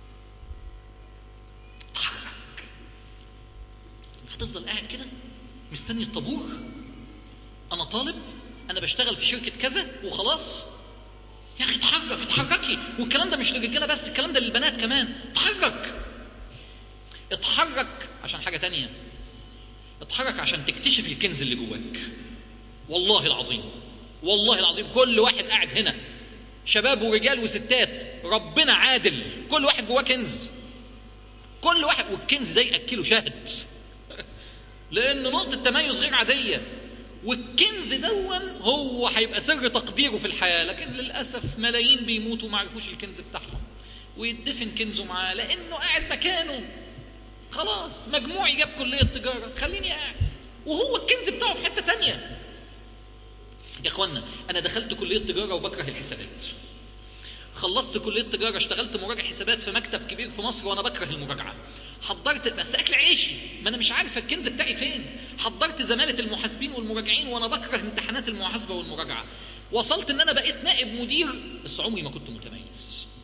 S1: اتحرك هتفضل قاعد كده مستني الطابور انا طالب انا بشتغل في شركه كذا وخلاص يا اخي اتحرك اتحركي والكلام ده مش للرجاله بس الكلام ده للبنات كمان اتحرك اتحرك عشان حاجه تانية اتحرك عشان تكتشف الكنز اللي جواك والله العظيم والله العظيم كل واحد قاعد هنا شباب ورجال وستات ربنا عادل كل واحد جواه كنز كل واحد والكنز ده ياكله شهد لان نقطه تميز غير عاديه والكنز دون هو هيبقى سر تقديره في الحياه لكن للاسف ملايين بيموتوا ما عرفوش الكنز بتاعهم ويدفن كنزه معاه لانه قاعد مكانه خلاص مجموعي جاب كليه تجاره خليني قاعد وهو الكنز بتاعه في حته تانية يا اخوانا انا دخلت كليه تجاره وبكره الحسابات خلصت كليه تجاره اشتغلت مراجع حسابات في مكتب كبير في مصر وانا بكره المراجعه حضرت بس اكل عيشي ما انا مش عارف الكنز بتاعي فين حضرت زماله المحاسبين والمراجعين وانا بكره امتحانات المحاسبه والمراجعه وصلت ان انا بقيت نائب مدير بس عمري ما كنت متميز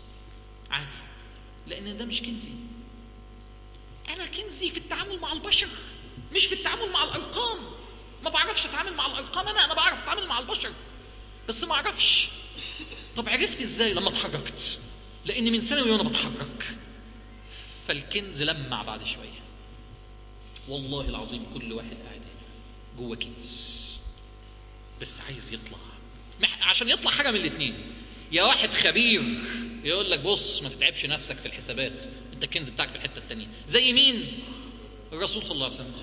S2: لان ده مش كنزي انا كنزي في التعامل مع البشر مش في التعامل مع الارقام ما بعرفش اتعامل مع الارقام انا انا بعرف اتعامل مع البشر بس ما اعرفش طب عرفت ازاي لما اتحركت لان من ثانوي وانا بتحرك فالكنز لمع بعد شويه والله العظيم كل واحد قاعد هنا جوه كنز بس عايز يطلع مح- عشان يطلع حاجه من الاثنين يا واحد خبير يقول لك بص ما تتعبش نفسك في الحسابات انت الكنز بتاعك في الحته الثانيه زي مين الرسول صلى الله عليه وسلم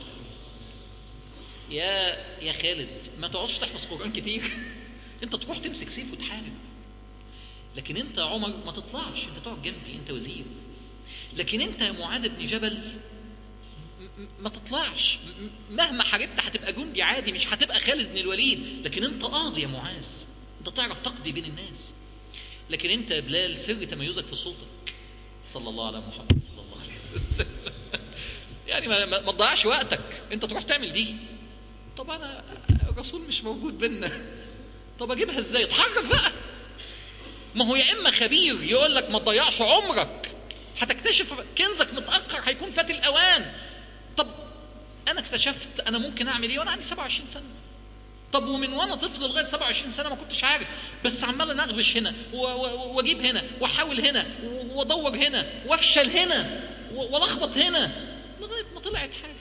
S2: يا يا خالد ما تقعدش تحفظ قران كتير انت تروح تمسك سيف وتحارب لكن انت يا عمر ما تطلعش انت تقعد جنبي انت وزير لكن انت يا معاذ بن جبل م- ما تطلعش م- مهما حاربت هتبقى جندي عادي مش هتبقى خالد بن الوليد لكن انت قاضي يا معاذ انت تعرف تقضي بين الناس لكن انت يا بلال سر تميزك في صوتك صلى الله على محمد صلى الله عليه وسلم يعني ما, ما ما تضيعش وقتك انت تروح تعمل دي طب انا الرسول مش موجود بينا طب اجيبها ازاي اتحرك بقى ما هو يا اما خبير يقول لك ما تضيعش عمرك هتكتشف كنزك متاخر هيكون فات الاوان طب انا اكتشفت انا ممكن اعمل ايه وانا عندي 27 سنه طب ومن وانا طفل لغايه 27 سنه ما كنتش عارف بس عمال انغبش هنا و- و- واجيب هنا واحاول هنا و- وادور هنا وافشل هنا و- والخبط هنا لغايه ما طلعت حاجه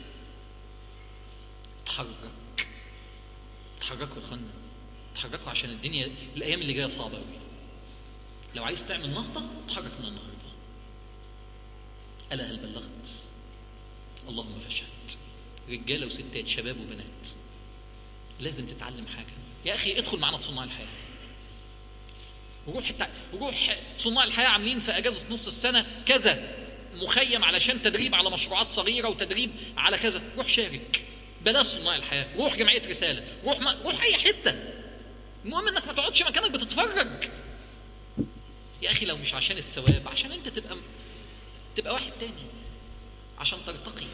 S2: اتحرك اتحركوا يا اخوانا اتحركوا عشان الدنيا الايام اللي جايه صعبه قوي لو عايز تعمل نهضه اتحرك من النهارده الا هل بلغت اللهم فاشهد رجاله وستات شباب وبنات لازم تتعلم حاجه يا اخي ادخل معانا في صناع الحياه وروح التع... وروح صناع الحياه عاملين في اجازه نص السنه كذا مخيم علشان تدريب على مشروعات صغيره وتدريب على كذا روح شارك بلاش صناع الحياه روح جمعيه رساله روح ما... روح اي حته المهم انك ما تقعدش مكانك بتتفرج يا اخي لو مش عشان الثواب عشان انت تبقى تبقى واحد تاني عشان ترتقي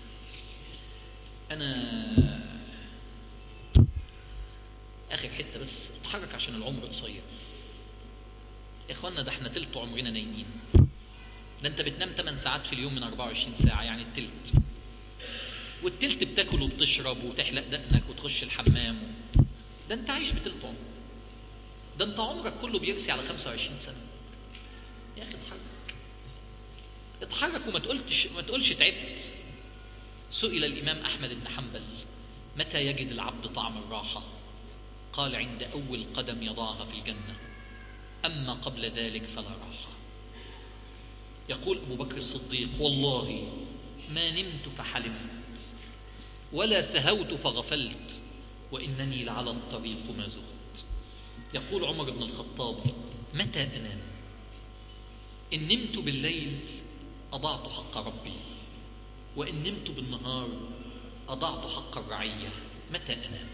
S2: انا اخر حته بس اتحرك عشان العمر قصير يا اخوانا ده احنا تلت عمرنا نايمين ده انت بتنام 8 ساعات في اليوم من 24 ساعه يعني التلت والتلت بتاكل وبتشرب وتحلق دقنك وتخش الحمام و... ده انت عايش بتلت عمر ده انت عمرك كله بيرسي على 25 سنه يا اخي اتحرك اتحرك وما تقولش ما تقولش تعبت سئل الامام احمد بن حنبل متى يجد العبد طعم الراحه قال عند اول قدم يضعها في الجنه اما قبل ذلك فلا راحه يقول ابو بكر الصديق والله ما نمت فحلمت ولا سهوت فغفلت وانني لعلى الطريق ما زهت يقول عمر بن الخطاب متى انام ان نمت بالليل اضعت حق ربي وان نمت بالنهار اضعت حق الرعيه متى انام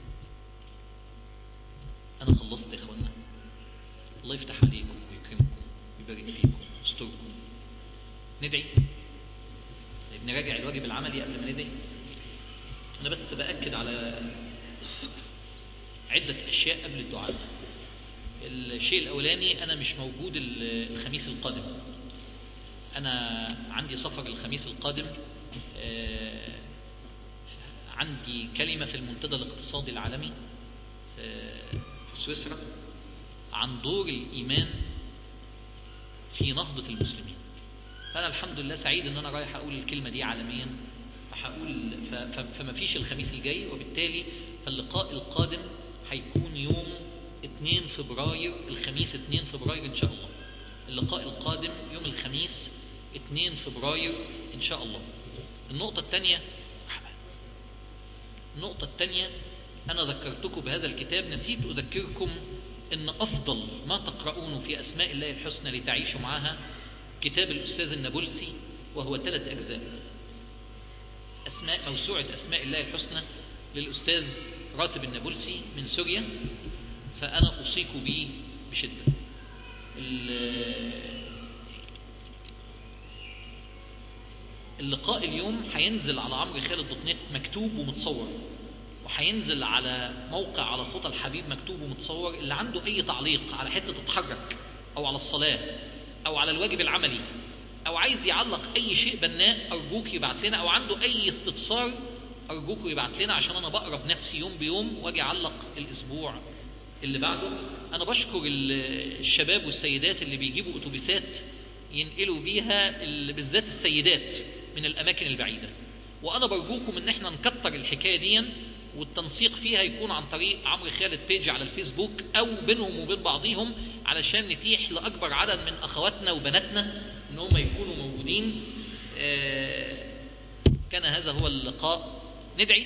S2: انا خلصت يا اخوانا الله يفتح عليكم ويكرمكم ويبارك فيكم ويستركم ندعي طيب نراجع الواجب العملي قبل ما ندعي انا بس باكد على عده اشياء قبل الدعاء الشيء الاولاني انا مش موجود ال- الخميس القادم انا عندي سفر الخميس القادم آه، عندي كلمه في المنتدى الاقتصادي العالمي في في سويسرا عن دور الايمان في نهضه المسلمين فانا الحمد لله سعيد ان انا رايح اقول الكلمه دي عالميا فهقول ف- ف- فما فيش الخميس الجاي وبالتالي فاللقاء القادم هيكون يوم 2 فبراير الخميس 2 فبراير ان شاء الله اللقاء القادم يوم الخميس 2 فبراير ان شاء الله النقطه الثانيه النقطه الثانيه انا ذكرتكم بهذا الكتاب نسيت اذكركم ان افضل ما تقرؤونه في اسماء الله الحسنى لتعيشوا معها كتاب الاستاذ النابلسي وهو ثلاث اجزاء اسماء موسوعه اسماء الله الحسنى للاستاذ راتب النابلسي من سوريا فانا اوصيك به بشده ال- اللقاء اليوم هينزل على عمرو خالد دوت نت مكتوب ومتصور وهينزل على موقع على خطى الحبيب مكتوب ومتصور اللي عنده اي تعليق على حته تتحرك او على الصلاه او على الواجب العملي
S1: او عايز يعلق اي شيء بناء ارجوك يبعت لنا او عنده اي استفسار ارجوك يبعت لنا عشان انا بقرا بنفسي يوم بيوم واجي اعلق الاسبوع اللي بعده انا بشكر ال- الشباب والسيدات اللي بيجيبوا اتوبيسات ينقلوا بيها ال- بالذات السيدات من الاماكن البعيده وانا برجوكم ان احنا نكتر الحكايه دي والتنسيق فيها يكون عن طريق عمرو خالد بيج على الفيسبوك او بينهم وبين بعضيهم علشان نتيح لاكبر عدد من اخواتنا وبناتنا ان هم يكونوا موجودين آه، كان هذا هو اللقاء ندعي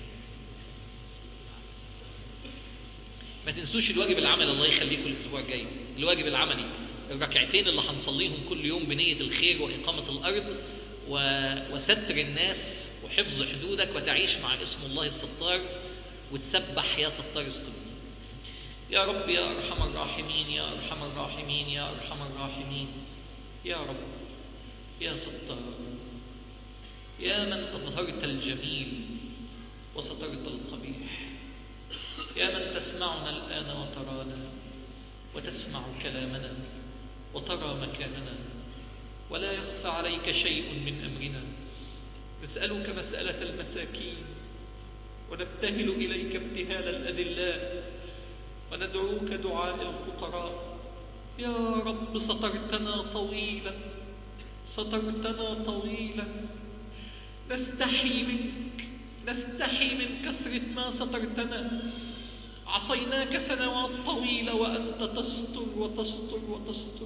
S1: ما تنسوش الواجب العملي الله يخليكم الاسبوع الجاي الواجب العملي الركعتين اللي هنصليهم كل يوم بنيه الخير واقامه الارض و... وستر الناس وحفظ حدودك وتعيش مع اسم الله الستار وتسبح يا ستار استر يا رب يا ارحم الراحمين يا ارحم الراحمين يا ارحم الراحمين يا رب يا ستار يا من اظهرت الجميل وسترت القبيح يا من تسمعنا الآن وترانا وتسمع كلامنا وترى مكاننا ولا يخفى عليك شيء من أمرنا نسألك مسألة المساكين ونبتهل إليك ابتهال الأذلاء وندعوك دعاء الفقراء يا رب سترتنا طويلا سترتنا طويلا نستحي منك نستحي من كثرة ما سترتنا عصيناك سنوات طويلة وأنت تستر وتستر وتستر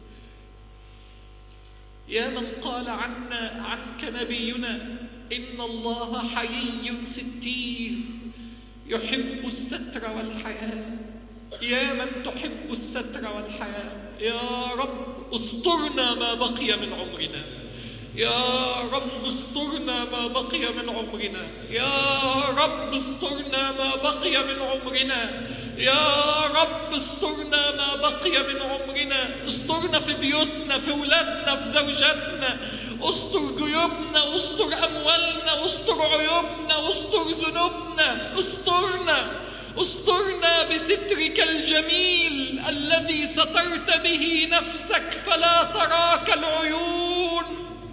S1: يا من قال عنا عنك نبينا إن الله حيي ستير يحب الستر والحياة يا من تحب الستر والحياة يا رب استرنا ما بقي من عمرنا يا رب استرنا ما بقي من عمرنا يا رب استرنا ما بقي من عمرنا يا رب استرنا ما بقي من عمرنا استرنا في بيوتنا في ولادنا في زوجاتنا استر جيوبنا استر اموالنا استر عيوبنا استر ذنوبنا استرنا استرنا بسترك الجميل الذي سترت به نفسك فلا تراك العيون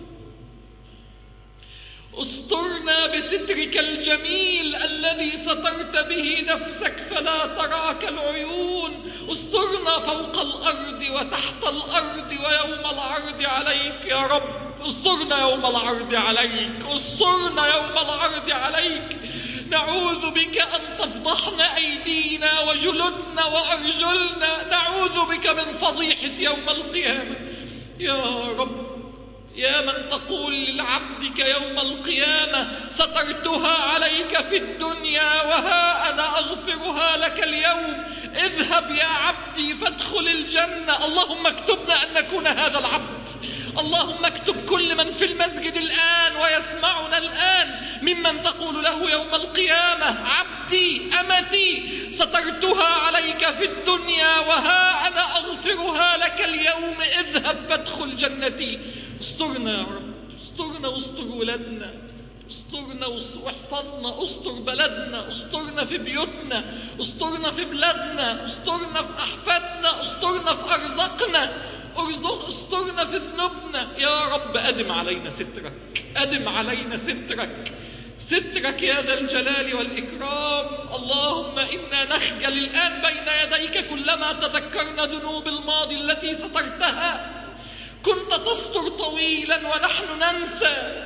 S1: استرنا بسترك الجميل الذي سترت به نفسك فلا تراك العيون استرنا فوق الارض وتحت الارض ويوم العرض عليك يا رب استرنا يوم العرض عليك استرنا يوم العرض عليك نعوذ بك ان تفضحنا ايدينا وجلدنا وارجلنا نعوذ بك من فضيحه يوم القيامه يا رب يا من تقول لعبدك يوم القيامة سترتها عليك في الدنيا وها أنا أغفرها لك اليوم اذهب يا عبدي فادخل الجنة اللهم اكتبنا أن نكون هذا العبد اللهم اكتب كل من في المسجد الآن ويسمعنا الآن ممن تقول له يوم القيامة عبدي أمتي سترتها عليك في الدنيا وها أنا أغفرها لك اليوم اذهب فادخل جنتي استرنا يا رب استرنا واستر ولادنا استرنا واحفظنا استر بلدنا استرنا في بيوتنا استرنا في بلادنا استرنا في احفادنا استرنا في ارزاقنا ارزق استرنا في ذنوبنا يا رب ادم علينا سترك ادم علينا سترك سترك يا ذا الجلال والإكرام اللهم إنا نخجل الآن بين يديك كلما تذكرنا ذنوب الماضي التي سترتها كنت تستر طويلا ونحن ننسى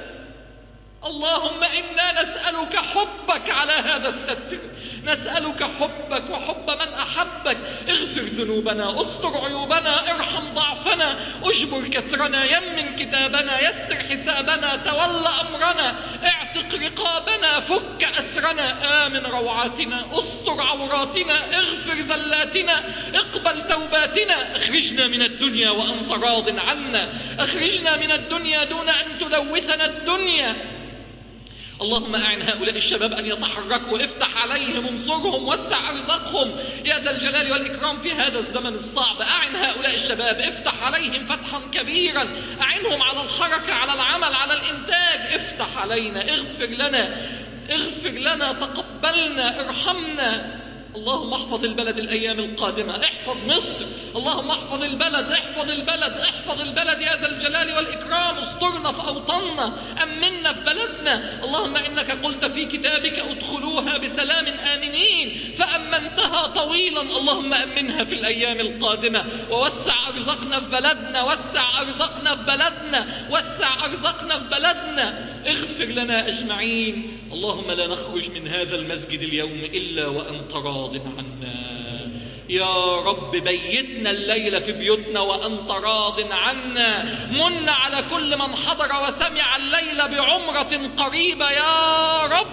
S1: اللهم انا نسالك حبك على هذا الستر نسالك حبك وحب من احبك اغفر ذنوبنا استر عيوبنا ارحم ضعفنا اجبر كسرنا يمن كتابنا يسر حسابنا تول امرنا اعتق رقابنا فك اسرنا امن روعاتنا استر عوراتنا اغفر زلاتنا اقبل توباتنا اخرجنا من الدنيا وانت راض عنا اخرجنا من الدنيا دون ان تلوثنا الدنيا اللهم أعن هؤلاء الشباب أن يتحركوا افتح عليهم انصرهم وسع أرزاقهم يا ذا الجلال والإكرام في هذا الزمن الصعب أعن هؤلاء الشباب افتح عليهم فتحا كبيرا أعنهم على الحركة على العمل على الإنتاج افتح علينا اغفر لنا اغفر لنا تقبلنا ارحمنا
S2: اللهم احفظ البلد الأيام القادمة احفظ مصر اللهم احفظ البلد احفظ البلد احفظ البلد يا ذا الجلال والإكرام استرنا في أوطاننا أمنا في بلدنا اللهم إنك قلت في كتابك ادخلوها بسلام آمنين فأمنتها طويلا اللهم أمنها في الأيام القادمة ووسع أرزقنا في بلدنا وسع أرزقنا في بلدنا وسع أرزقنا في بلدنا اغفر لنا أجمعين اللهم لا نخرج من هذا المسجد اليوم إلا وأنت راض عنا يا رب بيتنا الليلة في بيوتنا وأنت راض عنا من على كل من حضر وسمع الليلة بعمرة قريبة يا رب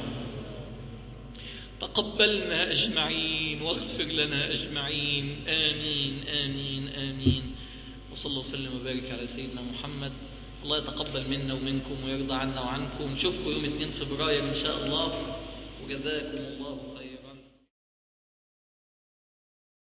S2: تقبلنا أجمعين واغفر لنا أجمعين آمين آمين آمين وصلى الله وسلم وبارك على سيدنا محمد الله يتقبل منا ومنكم ويرضى عنا وعنكم نشوفكم يوم 2 فبراير إن شاء الله وجزاكم الله خيرا